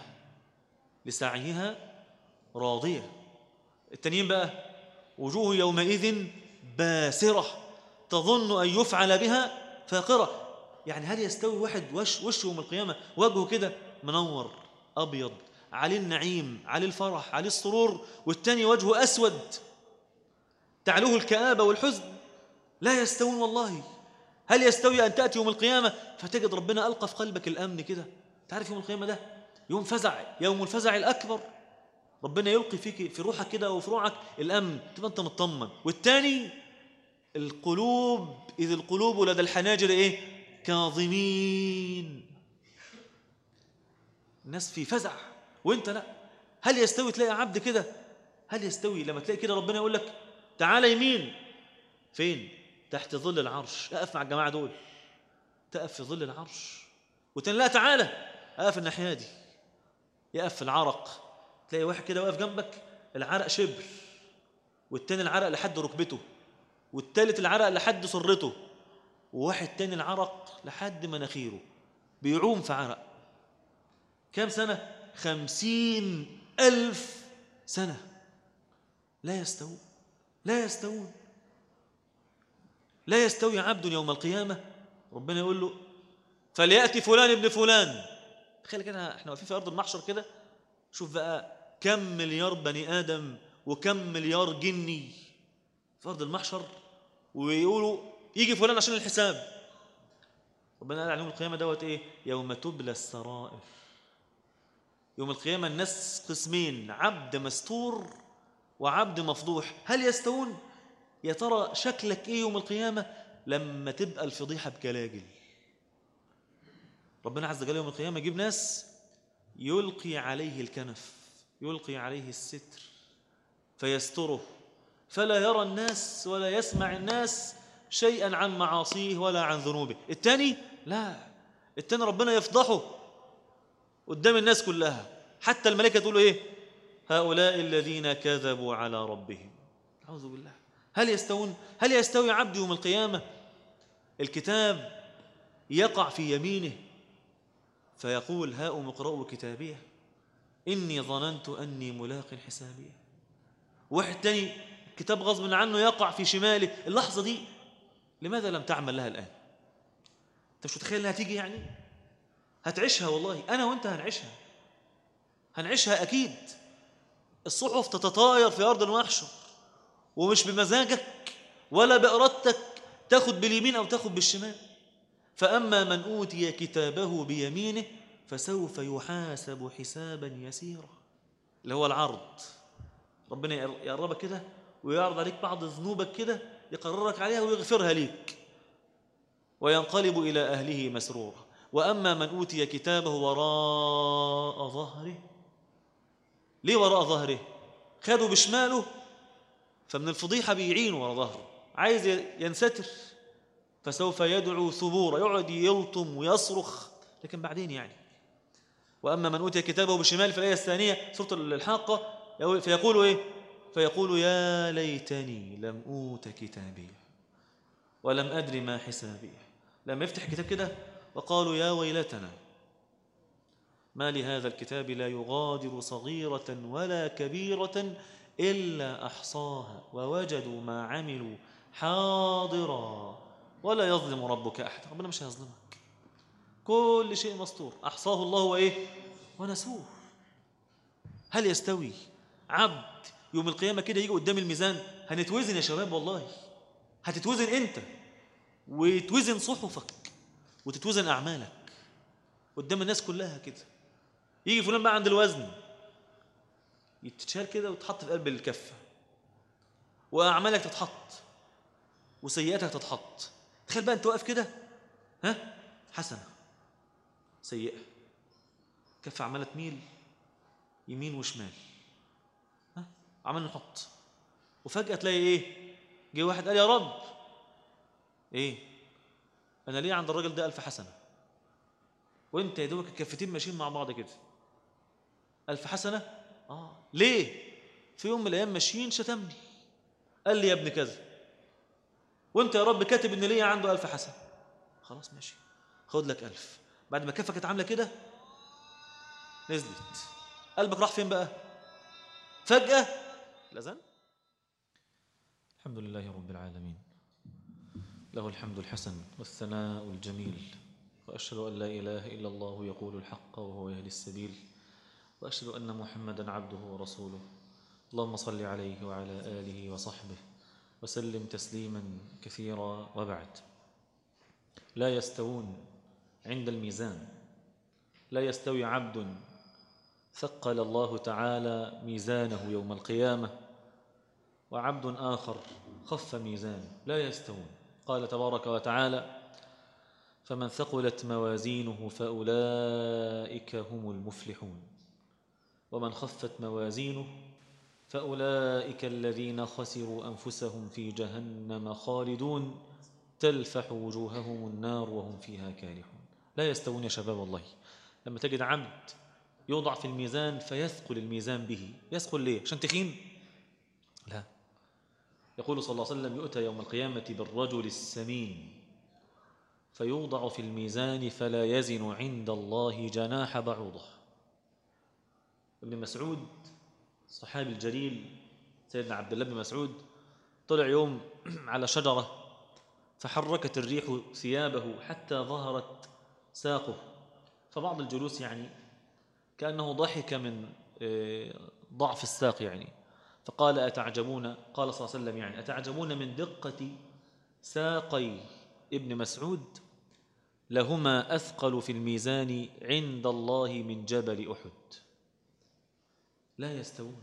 لسعيها راضية التانيين بقى وجوه يومئذ باسرة تظن أن يفعل بها فاقرة يعني هل يستوي واحد وش وشه يوم القيامة وجهه كده منور أبيض عليه النعيم عليه الفرح عليه السرور والتاني وجهه أسود تعلوه الكآبة والحزن لا يستوون والله هل يستوي أن تأتي يوم القيامة فتجد ربنا ألقى في قلبك الأمن كده تعرف يوم القيامة ده يوم فزع يوم الفزع الأكبر ربنا يلقي فيك في روحك كده وفي روعك الأمن تبقى أنت مطمن والتاني القلوب إذ القلوب لدى الحناجر إيه كاظمين الناس في فزع وانت لا هل يستوي تلاقي عبد كده هل يستوي لما تلاقي كده ربنا يقول لك تعالى يمين فين تحت ظل العرش اقف مع الجماعه دول تقف في ظل العرش وتاني لا تعالى اقف الناحيه دي يقف في العرق تلاقي واحد كده واقف جنبك العرق شبر والتاني العرق لحد ركبته والتالت العرق لحد سرته وواحد تاني العرق لحد مناخيره بيعوم في عرق كام سنة؟ خمسين ألف سنة لا يستوون لا يستوون لا يستوي عبد يوم القيامة ربنا يقول له فليأتي فلان ابن فلان تخيل كده احنا واقفين في أرض المحشر كده شوف بقى كم مليار بني آدم وكم مليار جني في أرض المحشر ويقولوا يجي فلان عشان الحساب ربنا قال عليهم القيامة دوت إيه يوم تبلى السرائر يوم القيامة الناس قسمين عبد مستور وعبد مفضوح هل يستوون يا ترى شكلك ايه يوم القيامة لما تبقى الفضيحة بجلاجل ربنا عز وجل يوم القيامة يجيب ناس يلقي عليه الكنف يلقي عليه الستر فيستره فلا يرى الناس ولا يسمع الناس شيئا عن معاصيه ولا عن ذنوبه الثاني لا الثاني ربنا يفضحه قدام الناس كلها حتى الملائكة تقول إيه هؤلاء الذين كذبوا على ربهم أعوذ بالله هل يستوون هل يستوي عبد يوم القيامة الكتاب يقع في يمينه فيقول هاؤم اقرأوا كتابيه إني ظننت أني ملاق حسابيه واحد تاني كتاب غصب عنه يقع في شماله اللحظة دي لماذا لم تعمل لها الآن أنت مش متخيل انها تيجي يعني هتعيشها والله أنا وأنت هنعيشها هنعيشها أكيد الصحف تتطاير في أرض المحشر ومش بمزاجك ولا بإرادتك تاخد باليمين أو تاخد بالشمال فأما من أوتي كتابه بيمينه فسوف يحاسب حسابا يسيرا اللي هو العرض ربنا يقربك كده ويعرض عليك بعض ذنوبك كده يقررك عليها ويغفرها ليك وينقلب إلى أهله مسرورا وأما من أوتي كتابه وراء ظهره ليه وراء ظهره خده بشماله فمن الفضيحة بيعين وراء ظهره عايز ينستر فسوف يدعو ثبورا يقعد يلطم ويصرخ لكن بعدين يعني وأما من أوتي كتابه بالشمال في الآية الثانية سورة الحاقة فيقول إيه فيقول يا ليتني لم أوت كتابي ولم أدري ما حسابي لما يفتح كتاب كده وقالوا يا ويلتنا ما لهذا الكتاب لا يغادر صغيرة ولا كبيرة إلا أحصاها ووجدوا ما عملوا حاضرا ولا يظلم ربك أحد ربنا مش هيظلمك كل شيء مسطور أحصاه الله وإيه ونسوه هل يستوي عبد يوم القيامة كده يجي قدام الميزان هنتوزن يا شباب والله هتتوزن أنت وتوزن صحفك وتتوزن أعمالك قدام الناس كلها كده يجي فلان بقى عند الوزن يتشال كده وتحط في قلب الكفة وأعمالك تتحط وسيئاتك تتحط تخيل بقى أنت واقف كده ها حسنة سيئة كفة عمالة تميل يمين وشمال ها عمال نحط وفجأة تلاقي إيه جه واحد قال يا رب إيه أنا ليه عند الراجل ده ألف حسنة وأنت يا دوبك الكفتين ماشيين مع بعض كده ألف حسنة آه ليه في يوم من الأيام ماشيين شتمني قال لي يا ابن كذا وانت يا رب كاتب ان ليا عنده ألف حسنة خلاص ماشي خد لك ألف بعد ما كفك كانت عاملة كده نزلت قلبك راح فين بقى فجأة الأذان الحمد لله رب العالمين له الحمد الحسن والثناء الجميل وأشهد أن لا إله إلا الله يقول الحق وهو يهدي السبيل وأشهد أن محمدا عبده ورسوله اللهم صل عليه وعلى آله وصحبه وسلم تسليما كثيرا وبعد لا يستوون عند الميزان لا يستوي عبد ثقل الله تعالى ميزانه يوم القيامة وعبد آخر خف ميزانه لا يستوون قال تبارك وتعالى فمن ثقلت موازينه فأولئك هم المفلحون ومن خفت موازينه فأولئك الذين خسروا أنفسهم في جهنم خالدون تلفح وجوههم النار وهم فيها كالحون لا يستوون يا شباب الله لما تجد عبد يوضع في الميزان فيثقل الميزان به يثقل ليه عشان تخين لا يقول صلى الله عليه وسلم يؤتى يوم القيامة بالرجل السمين فيوضع في الميزان فلا يزن عند الله جناح بعوضة ابن مسعود الصحابي الجليل سيدنا عبد الله بن مسعود طلع يوم على شجرة فحركت الريح ثيابه حتى ظهرت ساقه فبعض الجلوس يعني كأنه ضحك من ضعف الساق يعني فقال أتعجبون قال صلى الله عليه وسلم يعني أتعجبون من دقة ساقي ابن مسعود لهما أثقل في الميزان عند الله من جبل أحد لا يستوون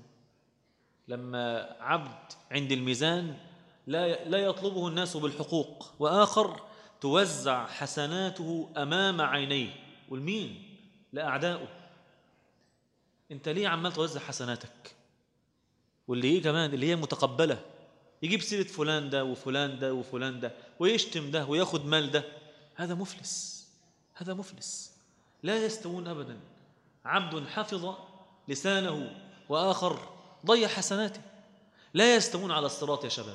لما عبد عند الميزان لا لا يطلبه الناس بالحقوق وآخر توزع حسناته أمام عينيه والمين لأعدائه أنت ليه عمال توزع حسناتك واللي إيه كمان اللي هي متقبلة يجيب سيرة فلان ده وفلان ده وفلان ده ويشتم ده وياخد مال ده هذا مفلس هذا مفلس لا يستوون أبدا عبد حفظ لسانه وآخر ضيع حسناته لا يستوون على الصراط يا شباب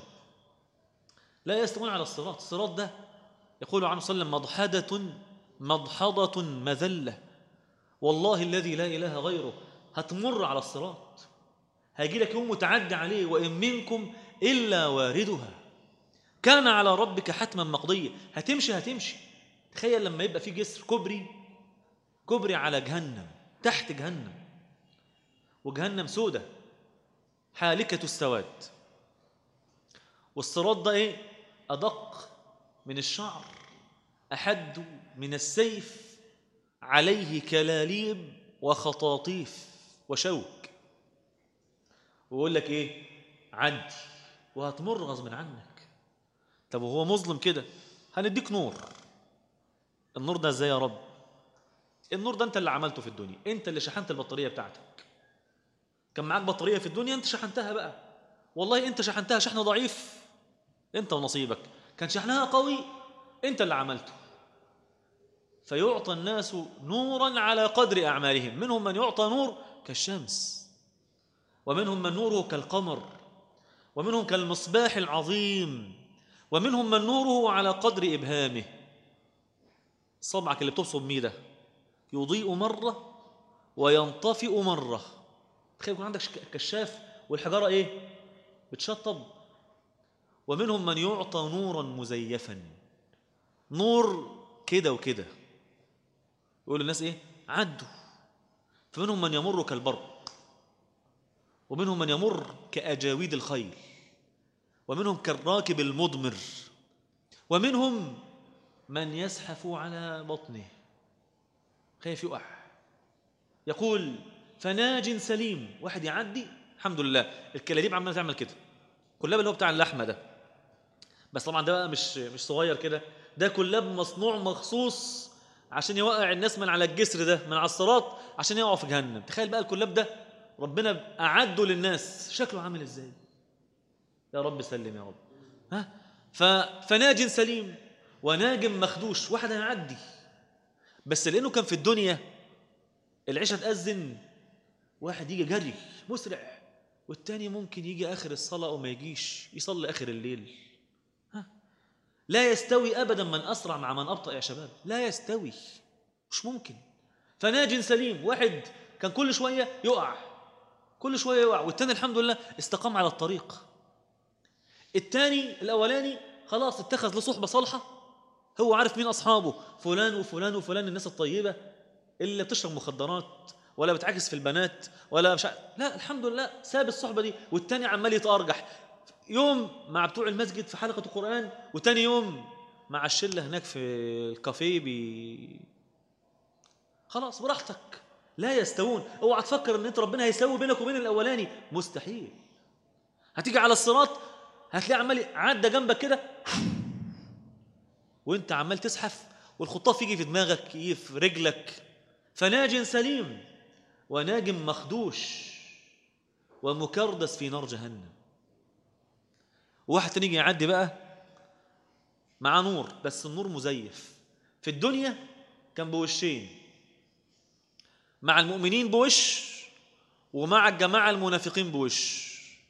لا يستوون على الصراط الصراط ده يقول عنه صلى الله عليه وسلم مضحدة مضحضة مذلة والله الذي لا إله غيره هتمر على الصراط هيجي لك يوم متعدى عليه وإن منكم إلا واردها كان على ربك حتما مقضية هتمشي هتمشي تخيل لما يبقى في جسر كوبري كبري على جهنم تحت جهنم وجهنم سودة حالكة السواد والصراط ده ايه أدق من الشعر أحد من السيف عليه كلاليب وخطاطيف وشوك ويقول لك ايه عدي وهتمر غصب عنك طب وهو مظلم كده هنديك نور النور ده ازاي يا رب النور ده انت اللي عملته في الدنيا انت اللي شحنت البطاريه بتاعتك كان معاك بطاريه في الدنيا انت شحنتها بقى والله انت شحنتها شحن ضعيف انت ونصيبك كان شحنها قوي انت اللي عملته فيعطى الناس نورا على قدر اعمالهم منهم من يعطى نور كالشمس ومنهم من نوره كالقمر ومنهم كالمصباح العظيم ومنهم من نوره على قدر ابهامه صبعك اللي بتبصم بيه ده يضيء مره وينطفئ مره تخيل يكون عندك كشاف والحجاره ايه بتشطب ومنهم من يعطى نورا مزيفا نور كده وكده يقول للناس ايه عدوا فمنهم من يمر كالبرق ومنهم من يمر كأجاويد الخيل ومنهم كالراكب المضمر ومنهم من يزحف على بطنه خايف يقع يقول فناج سليم واحد يعدي الحمد لله الكلاليب عماله تعمل كده كلاب اللي هو بتاع اللحمه ده بس طبعا ده بقى مش مش صغير كده ده كلاب مصنوع مخصوص عشان يوقع الناس من على الجسر ده من على الصراط عشان يقعوا في جهنم تخيل بقى الكلاب ده ربنا أعده للناس شكله عامل ازاي يا رب سلم يا رب ها فناج سليم وناجم مخدوش واحد هيعدي بس لانه كان في الدنيا العشاء تأذن واحد يجي جري مسرع والتاني ممكن يجي آخر الصلاة وما يجيش يصلي آخر الليل ها لا يستوي أبدا من أسرع مع من أبطأ يا شباب لا يستوي مش ممكن فناج سليم واحد كان كل شوية يقع كل شوية يقع والتاني الحمد لله استقام على الطريق التاني الأولاني خلاص اتخذ له صحبة صالحة هو عارف مين أصحابه فلان وفلان وفلان الناس الطيبة اللي بتشرب مخدرات ولا بتعكس في البنات ولا مش لا الحمد لله ساب الصحبة دي والتاني عمال يتأرجح يوم مع بتوع المسجد في حلقة القرآن وتاني يوم مع الشلة هناك في الكافيه بي خلاص براحتك لا يستوون اوعى تفكر ان انت ربنا هيسوي بينك وبين الاولاني مستحيل هتيجي على الصراط هتلاقي عمال عدى جنبك كده وانت عمال تزحف والخطاف يجي في دماغك يجي في رجلك فناج سليم وناج مخدوش ومكردس في نار جهنم واحد تاني يجي يعدي بقى مع نور بس النور مزيف في الدنيا كان بوشين مع المؤمنين بوش ومع الجماعة المنافقين بوش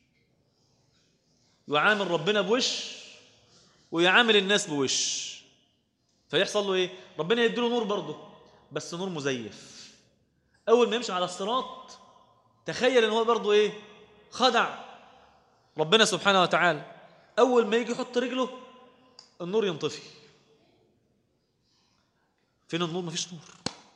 يعامل ربنا بوش ويعامل الناس بوش فيحصل له ايه ربنا يديله نور برضه بس نور مزيف اول ما يمشي على الصراط تخيل ان هو برضه ايه خدع ربنا سبحانه وتعالى اول ما يجي يحط رجله النور ينطفي فين النور مفيش نور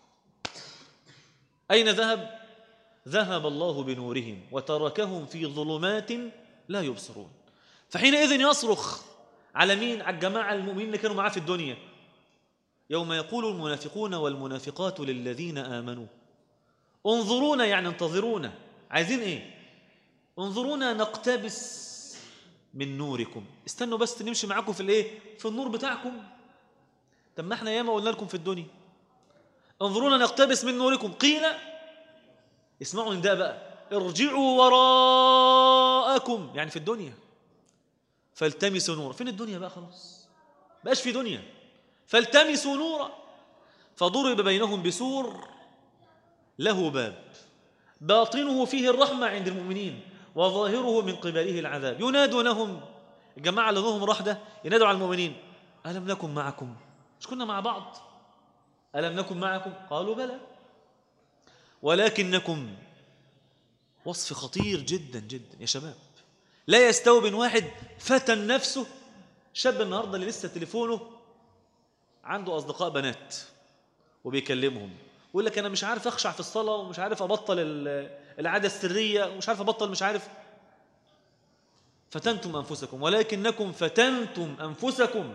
اين ذهب ذهب الله بنورهم وتركهم في ظلمات لا يبصرون فحينئذ يصرخ على مين على الجماعه المؤمنين اللي كانوا معاه في الدنيا يوم يقول المنافقون والمنافقات للذين آمنوا انظرونا يعني انتظرونا عايزين ايه انظرونا نقتبس من نوركم استنوا بس نمشي معاكم في الايه في النور بتاعكم طب ما احنا ياما قلنا لكم في الدنيا انظرونا نقتبس من نوركم قيل اسمعوا نداء بقى ارجعوا وراءكم يعني في الدنيا فالتمسوا نور فين الدنيا بقى خلاص بقاش في دنيا فالتمسوا نورا فضرب بينهم بسور له باب باطنه فيه الرحمة عند المؤمنين وظاهره من قبله العذاب ينادونهم الجماعة اللي لهم رحدة ينادوا على المؤمنين ألم نكن معكم مش كنا مع بعض ألم نكن معكم قالوا بلى ولكنكم وصف خطير جدا جدا يا شباب لا يستوي واحد فتن نفسه شاب النهارده اللي لسه تليفونه عنده أصدقاء بنات وبيكلمهم ويقول لك انا مش عارف اخشع في الصلاه ومش عارف ابطل ال- العاده السريه ومش عارف ابطل مش عارف فتنتم انفسكم ولكنكم فتنتم انفسكم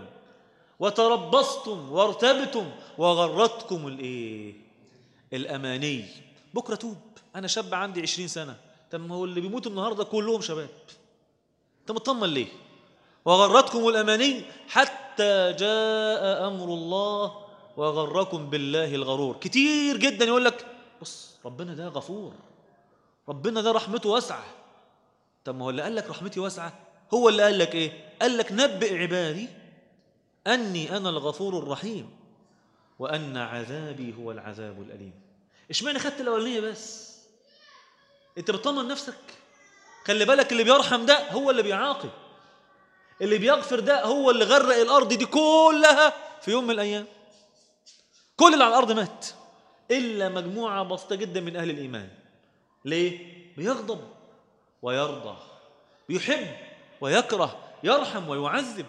وتربصتم وارتبتم وغرتكم الايه الاماني بكره توب انا شاب عندي عشرين سنه طب ما هو اللي بيموتوا النهارده كلهم شباب انت مطمن ليه وغرتكم الاماني حتى جاء امر الله وغركم بالله الغرور كتير جدا يقول لك بص ربنا ده غفور ربنا ده رحمته واسعه طب ما هو اللي قال لك رحمتي واسعه هو اللي قال لك ايه قال لك نبئ عبادي اني انا الغفور الرحيم وان عذابي هو العذاب الاليم اشمعنى خدت الاولانيه بس انت بتطمن نفسك خلي بالك اللي بيرحم ده هو اللي بيعاقب اللي بيغفر ده هو اللي غرق الارض دي كلها في يوم من الايام كل اللي على الارض مات الا مجموعه بسيطه جدا من اهل الايمان ليه بيغضب ويرضى بيحب ويكره يرحم ويعذب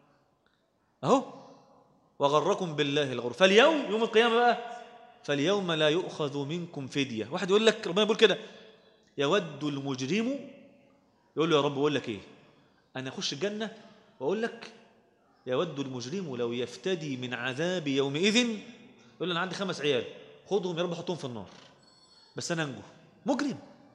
اهو وغركم بالله الغرور فاليوم يوم القيامه بقى فاليوم لا يؤخذ منكم فديه واحد يقول لك ربنا بيقول كده يود المجرم يقول له يا رب بقول لك ايه انا اخش الجنه واقول لك يود المجرم لو يفتدي من عذاب يومئذ يقول له انا عندي خمس عيال خدهم يا رب حطهم في النار بس انا انجو مجرم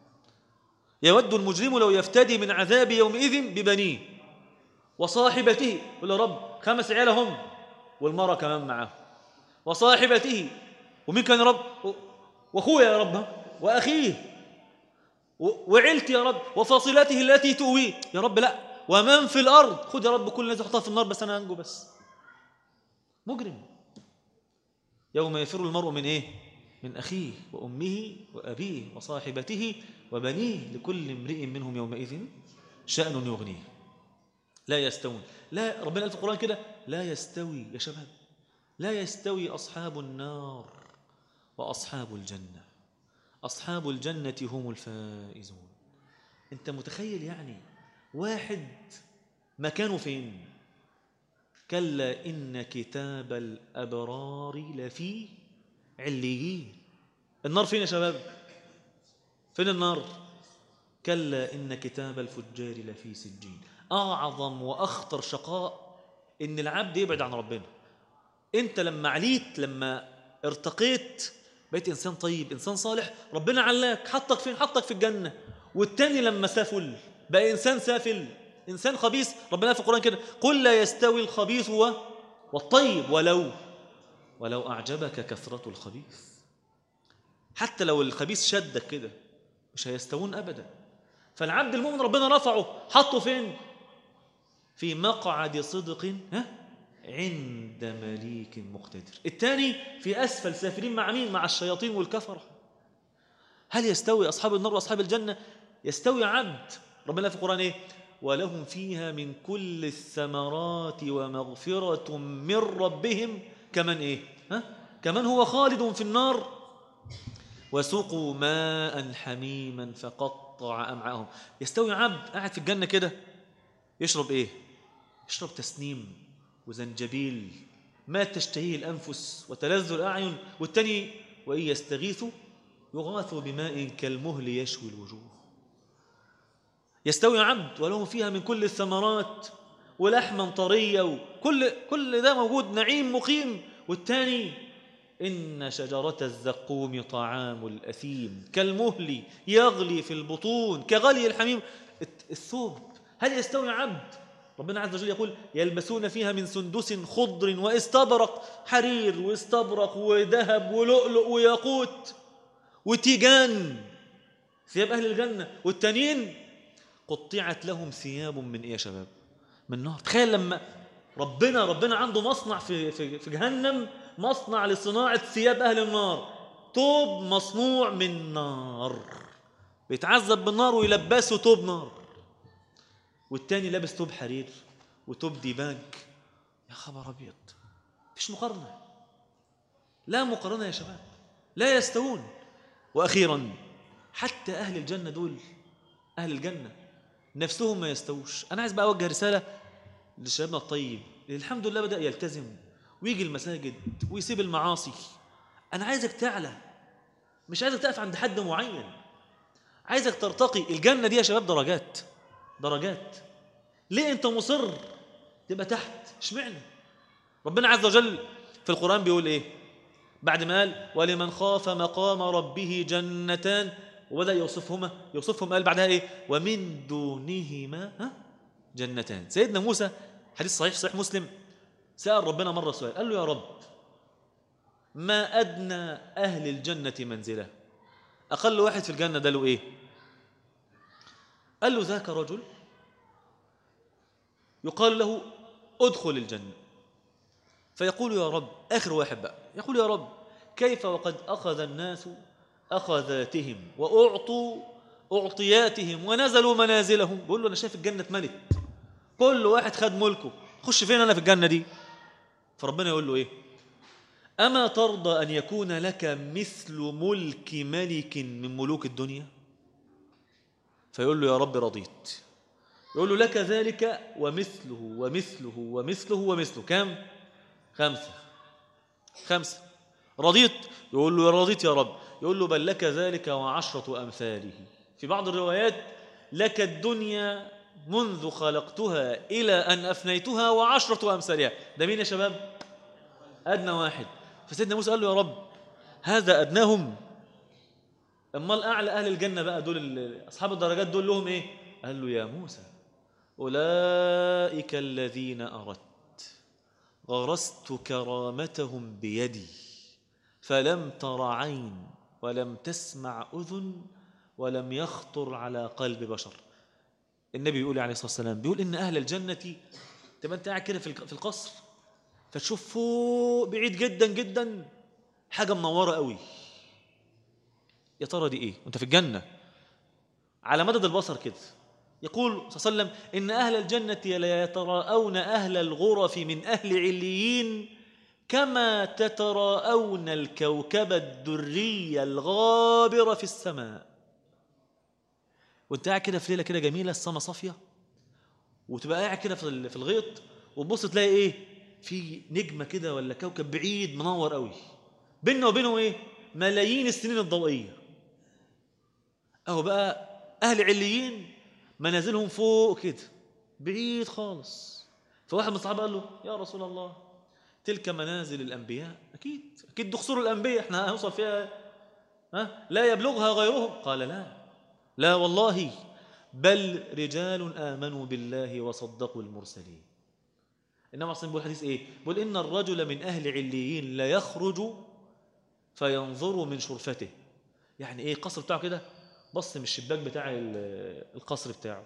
يود المجرم لو يفتدي من عذاب يومئذ ببنيه وصاحبته يقول له يا رب خمس عيال هم والمرأة كمان معاه وصاحبته ومين كان يا رب واخويا يا رب واخيه و- وعيلتي يا رب وفاصلته التي تؤويه يا رب لا ومن في الارض خد يا رب كل الناس احطها في النار بس انا انجو بس مجرم يوم يفر المرء من ايه من اخيه وامه وابيه وصاحبته وبنيه لكل امرئ منهم يومئذ شان يغنيه لا يستوون لا ربنا قال في القران كده لا يستوي يا شباب لا يستوي اصحاب النار واصحاب الجنه اصحاب الجنه هم الفائزون انت متخيل يعني واحد مكانه فين كلا ان كتاب الابرار لفي عليين النار فين يا شباب فين النار كلا ان كتاب الفجار لفي سجين اعظم واخطر شقاء ان العبد يبعد عن ربنا انت لما عليت لما ارتقيت بقيت انسان طيب انسان صالح ربنا علاك حطك فين حطك في الجنه والتاني لما سافل بقى انسان سافل انسان خبيث ربنا في القران كده قل لا يستوي الخبيث و- والطيب ولو ولو اعجبك كثره الخبيث حتى لو الخبيث شدك كده مش هيستوون ابدا فالعبد المؤمن ربنا رفعه حطه فين في مقعد صدق ها عند مليك مقتدر الثاني في اسفل سافلين مع مين مع الشياطين والكفره هل يستوي اصحاب النار واصحاب الجنه يستوي عبد ربنا في القران ايه ولهم فيها من كل الثمرات ومغفره من ربهم كمن ايه ها كمن هو خالد في النار وسقوا ماء حميما فقطع امعاءهم يستوي عبد قاعد في الجنه كده يشرب ايه يشرب تسنيم وزنجبيل ما تشتهيه الانفس وتلذ الاعين والتاني وان يستغيثوا يغاثوا بماء كالمهل يشوي الوجوه يستوي عبد وله فيها من كل الثمرات ولحما طريا وكل كل ده موجود نعيم مقيم والتاني إن شجرة الزقوم طعام الأثيم كالمهل يغلي في البطون كغلي الحميم الثوب هل يستوي عبد ربنا عز وجل يقول يلبسون فيها من سندس خضر واستبرق حرير واستبرق وذهب ولؤلؤ وياقوت وتيجان ثياب أهل الجنة والتانيين قطعت لهم ثياب من إيه يا شباب من نار تخيل لما ربنا ربنا عنده مصنع في في في جهنم مصنع لصناعة ثياب أهل النار توب مصنوع من نار بيتعذب بالنار ويلبسه توب نار والتاني لابس توب حرير وتوب ديباج يا خبر أبيض مفيش مقارنة لا مقارنة يا شباب لا يستوون وأخيرا حتى أهل الجنة دول أهل الجنة نفسهم ما يستووش أنا عايز بقى أوجه رسالة لشبابنا الطيب اللي الحمد لله بدأ يلتزم ويجي المساجد ويسيب المعاصي انا عايزك تعلى مش عايزك تقف عند حد معين عايزك ترتقي الجنه دي يا شباب درجات درجات ليه انت مصر تبقى تحت اشمعنى ربنا عز وجل في القران بيقول ايه بعد ما قال ولمن خاف مقام ربه جنتان وبدا يوصفهما يوصفهم قال بعدها ايه ومن دونهما ها جنتان سيدنا موسى حديث صحيح صحيح مسلم سأل ربنا مرة سؤال قال له يا رب ما أدنى أهل الجنة منزلة أقل واحد في الجنة ده له إيه قال له ذاك رجل يقال له ادخل الجنة فيقول يا رب آخر واحد بقى يقول يا رب كيف وقد أخذ الناس أخذاتهم وأعطوا أعطياتهم ونزلوا منازلهم بيقول له أنا شايف الجنة اتملت كل واحد خد ملكه خش فين أنا في الجنة دي فربنا يقول له إيه أما ترضى أن يكون لك مثل ملك ملك من ملوك الدنيا فيقول له يا رب رضيت يقول له لك ذلك ومثله ومثله ومثله ومثله كم خمسة خمسة رضيت يقول له يا رضيت يا رب يقول له بل لك ذلك وعشرة أمثاله في بعض الروايات لك الدنيا منذ خلقتها إلى أن أفنيتها وعشرة أمثالها ده مين يا شباب أدنى واحد فسيدنا موسى قال له يا رب هذا أدناهم أمال أعلى أهل الجنة بقى دول ال- أصحاب الدرجات دول لهم إيه قال له يا موسى أولئك الذين أردت غرست كرامتهم بيدي فلم تر عين ولم تسمع أذن ولم يخطر على قلب بشر النبي بيقول عليه الصلاة والسلام بيقول إن أهل الجنة تبقى أنت قاعد كده في الق- في القصر فتشوف فوق بعيد جدا جدا حاجة منورة قوي يا ترى دي إيه وأنت في الجنة على مدد البصر كده يقول صلى الله عليه وسلم إن أهل الجنة لا يتراءون أهل الغرف من أهل عليين كما تتراءون الكوكب الدري الغابر في السماء وانت قاعد كده في ليله كده جميله السما صافيه وتبقى قاعد كده في ال- في الغيط وتبص تلاقي ايه في نجمه كده ولا كوكب بعيد منور قوي بيننا وبينه ايه ملايين السنين الضوئيه اهو بقى اهل عليين منازلهم فوق كده بعيد خالص فواحد من الصحابه قال له يا رسول الله تلك منازل الانبياء اكيد اكيد دي قصور الانبياء احنا هنوصل فيها ها لا يبلغها غيرهم قال لا لا والله بل رجال امنوا بالله وصدقوا المرسلين انما اصلا بيقول حديث ايه بيقول ان الرجل من اهل عليين لا يخرج فينظر من شرفته يعني ايه القصر بتاعه كده بص من الشباك بتاع ال- القصر بتاعه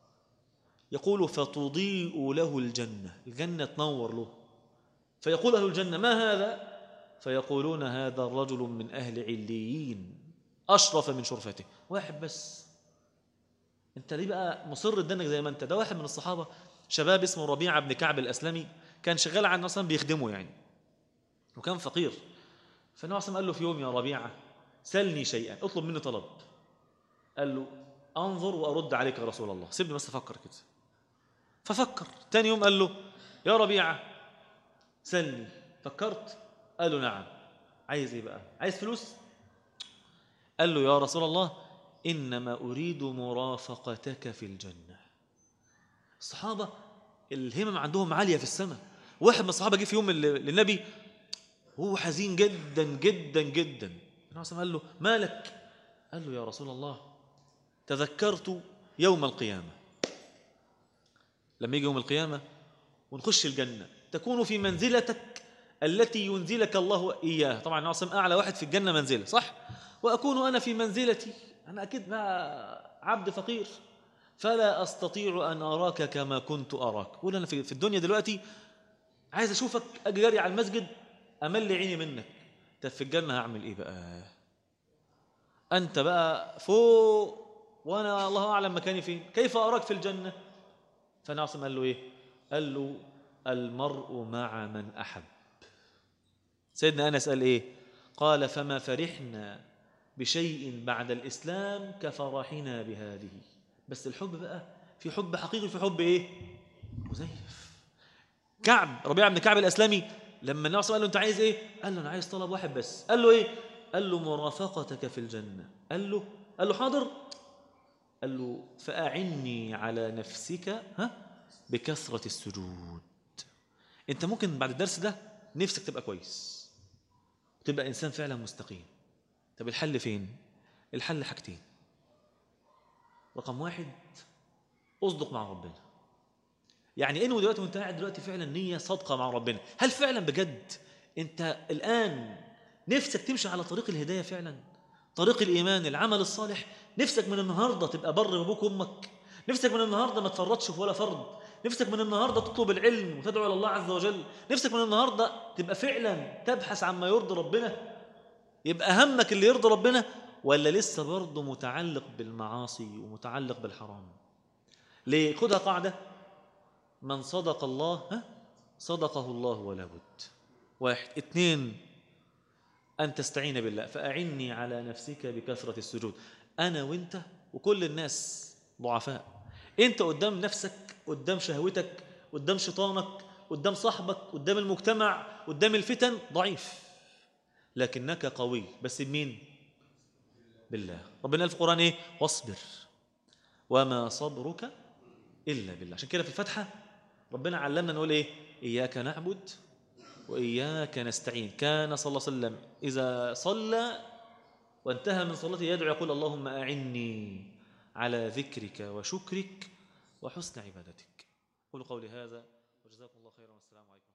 يقول فتضيء له الجنه الجنه تنور له فيقول اهل الجنه ما هذا فيقولون هذا الرجل من اهل عليين اشرف من شرفته واحد بس انت ليه بقى مصر تدنك زي ما انت ده واحد من الصحابه شباب اسمه ربيعه بن كعب الاسلمي كان شغال عند اصلا بيخدمه يعني وكان فقير فالنبي صلى قال له في يوم يا ربيعه سلني شيئا اطلب مني طلب قال له انظر وارد عليك يا رسول الله سيبني بس افكر كده ففكر تاني يوم قال له يا ربيعه سلني فكرت قال له نعم عايز ايه بقى عايز فلوس قال له يا رسول الله انما اريد مرافقتك في الجنه الصحابه الهمم عندهم عاليه في السماء واحد من الصحابه جه في يوم لل- للنبي هو حزين جدا جدا جدا النبي صلى الله عليه وسلم قال له مالك قال له يا رسول الله تذكرت يوم القيامه لما يجي يوم القيامه ونخش الجنه تكون في منزلتك التي ينزلك الله اياها طبعا النبي صلى الله عليه وسلم اعلى واحد في الجنه منزله صح واكون انا في منزلتي انا اكيد بقى عبد فقير فلا استطيع ان اراك كما كنت اراك قول انا في في الدنيا دلوقتي عايز اشوفك اجي جري على المسجد امل عيني منك طب في الجنه هعمل ايه بقى انت بقى فوق وانا الله اعلم مكاني فين كيف اراك في الجنه فنعصم قال له ايه قال له المرء مع من احب سيدنا انس قال ايه قال فما فرحنا بشيء بعد الاسلام كفرحنا بهذه بس الحب بقى في حب حقيقي في حب ايه مزيف كعب ربيعه بن كعب الاسلمي لما النبي صلى الله عليه وسلم قال له انت عايز ايه قال له انا عايز طلب واحد بس قال له ايه قال له مرافقتك في الجنه قال له قال له حاضر قال له فاعني على نفسك ها بكثره السجود انت ممكن بعد الدرس ده نفسك تبقى كويس تبقى انسان فعلا مستقيم طب الحل فين الحل حاجتين رقم واحد اصدق مع ربنا يعني انوي دلوقتي وانت قاعد دلوقتي فعلا نيه صادقه مع ربنا هل فعلا بجد انت الان نفسك تمشي على طريق الهدايه فعلا طريق الايمان العمل الصالح نفسك من النهارده تبقى بر بابوك وامك نفسك من النهارده ما تفرطش في ولا فرض نفسك من النهارده تطلب العلم وتدعو الى الله عز وجل نفسك من النهارده تبقى فعلا تبحث عما يرضي ربنا يبقى همك اللي يرضي ربنا ولا لسه برضه متعلق بالمعاصي ومتعلق بالحرام ليه خدها قاعده من صدق الله ها صدقه الله ولا بد واحد اثنين أن تستعين بالله فأعني على نفسك بكثرة السجود أنا وأنت وكل الناس ضعفاء أنت قدام نفسك قدام شهوتك قدام شيطانك قدام صاحبك قدام المجتمع قدام الفتن ضعيف لكنك قوي بس بمين بالله ربنا قال في القرآن إيه واصبر وما صبرك إلا بالله عشان كده في الفتحة ربنا علمنا نقول إيه إياك نعبد وإياك نستعين كان صلى الله عليه وسلم إذا صلى وانتهى من صلاته يدعو يقول اللهم أعني على ذكرك وشكرك وحسن عبادتك قولوا قولي هذا وجزاكم الله خيرا والسلام عليكم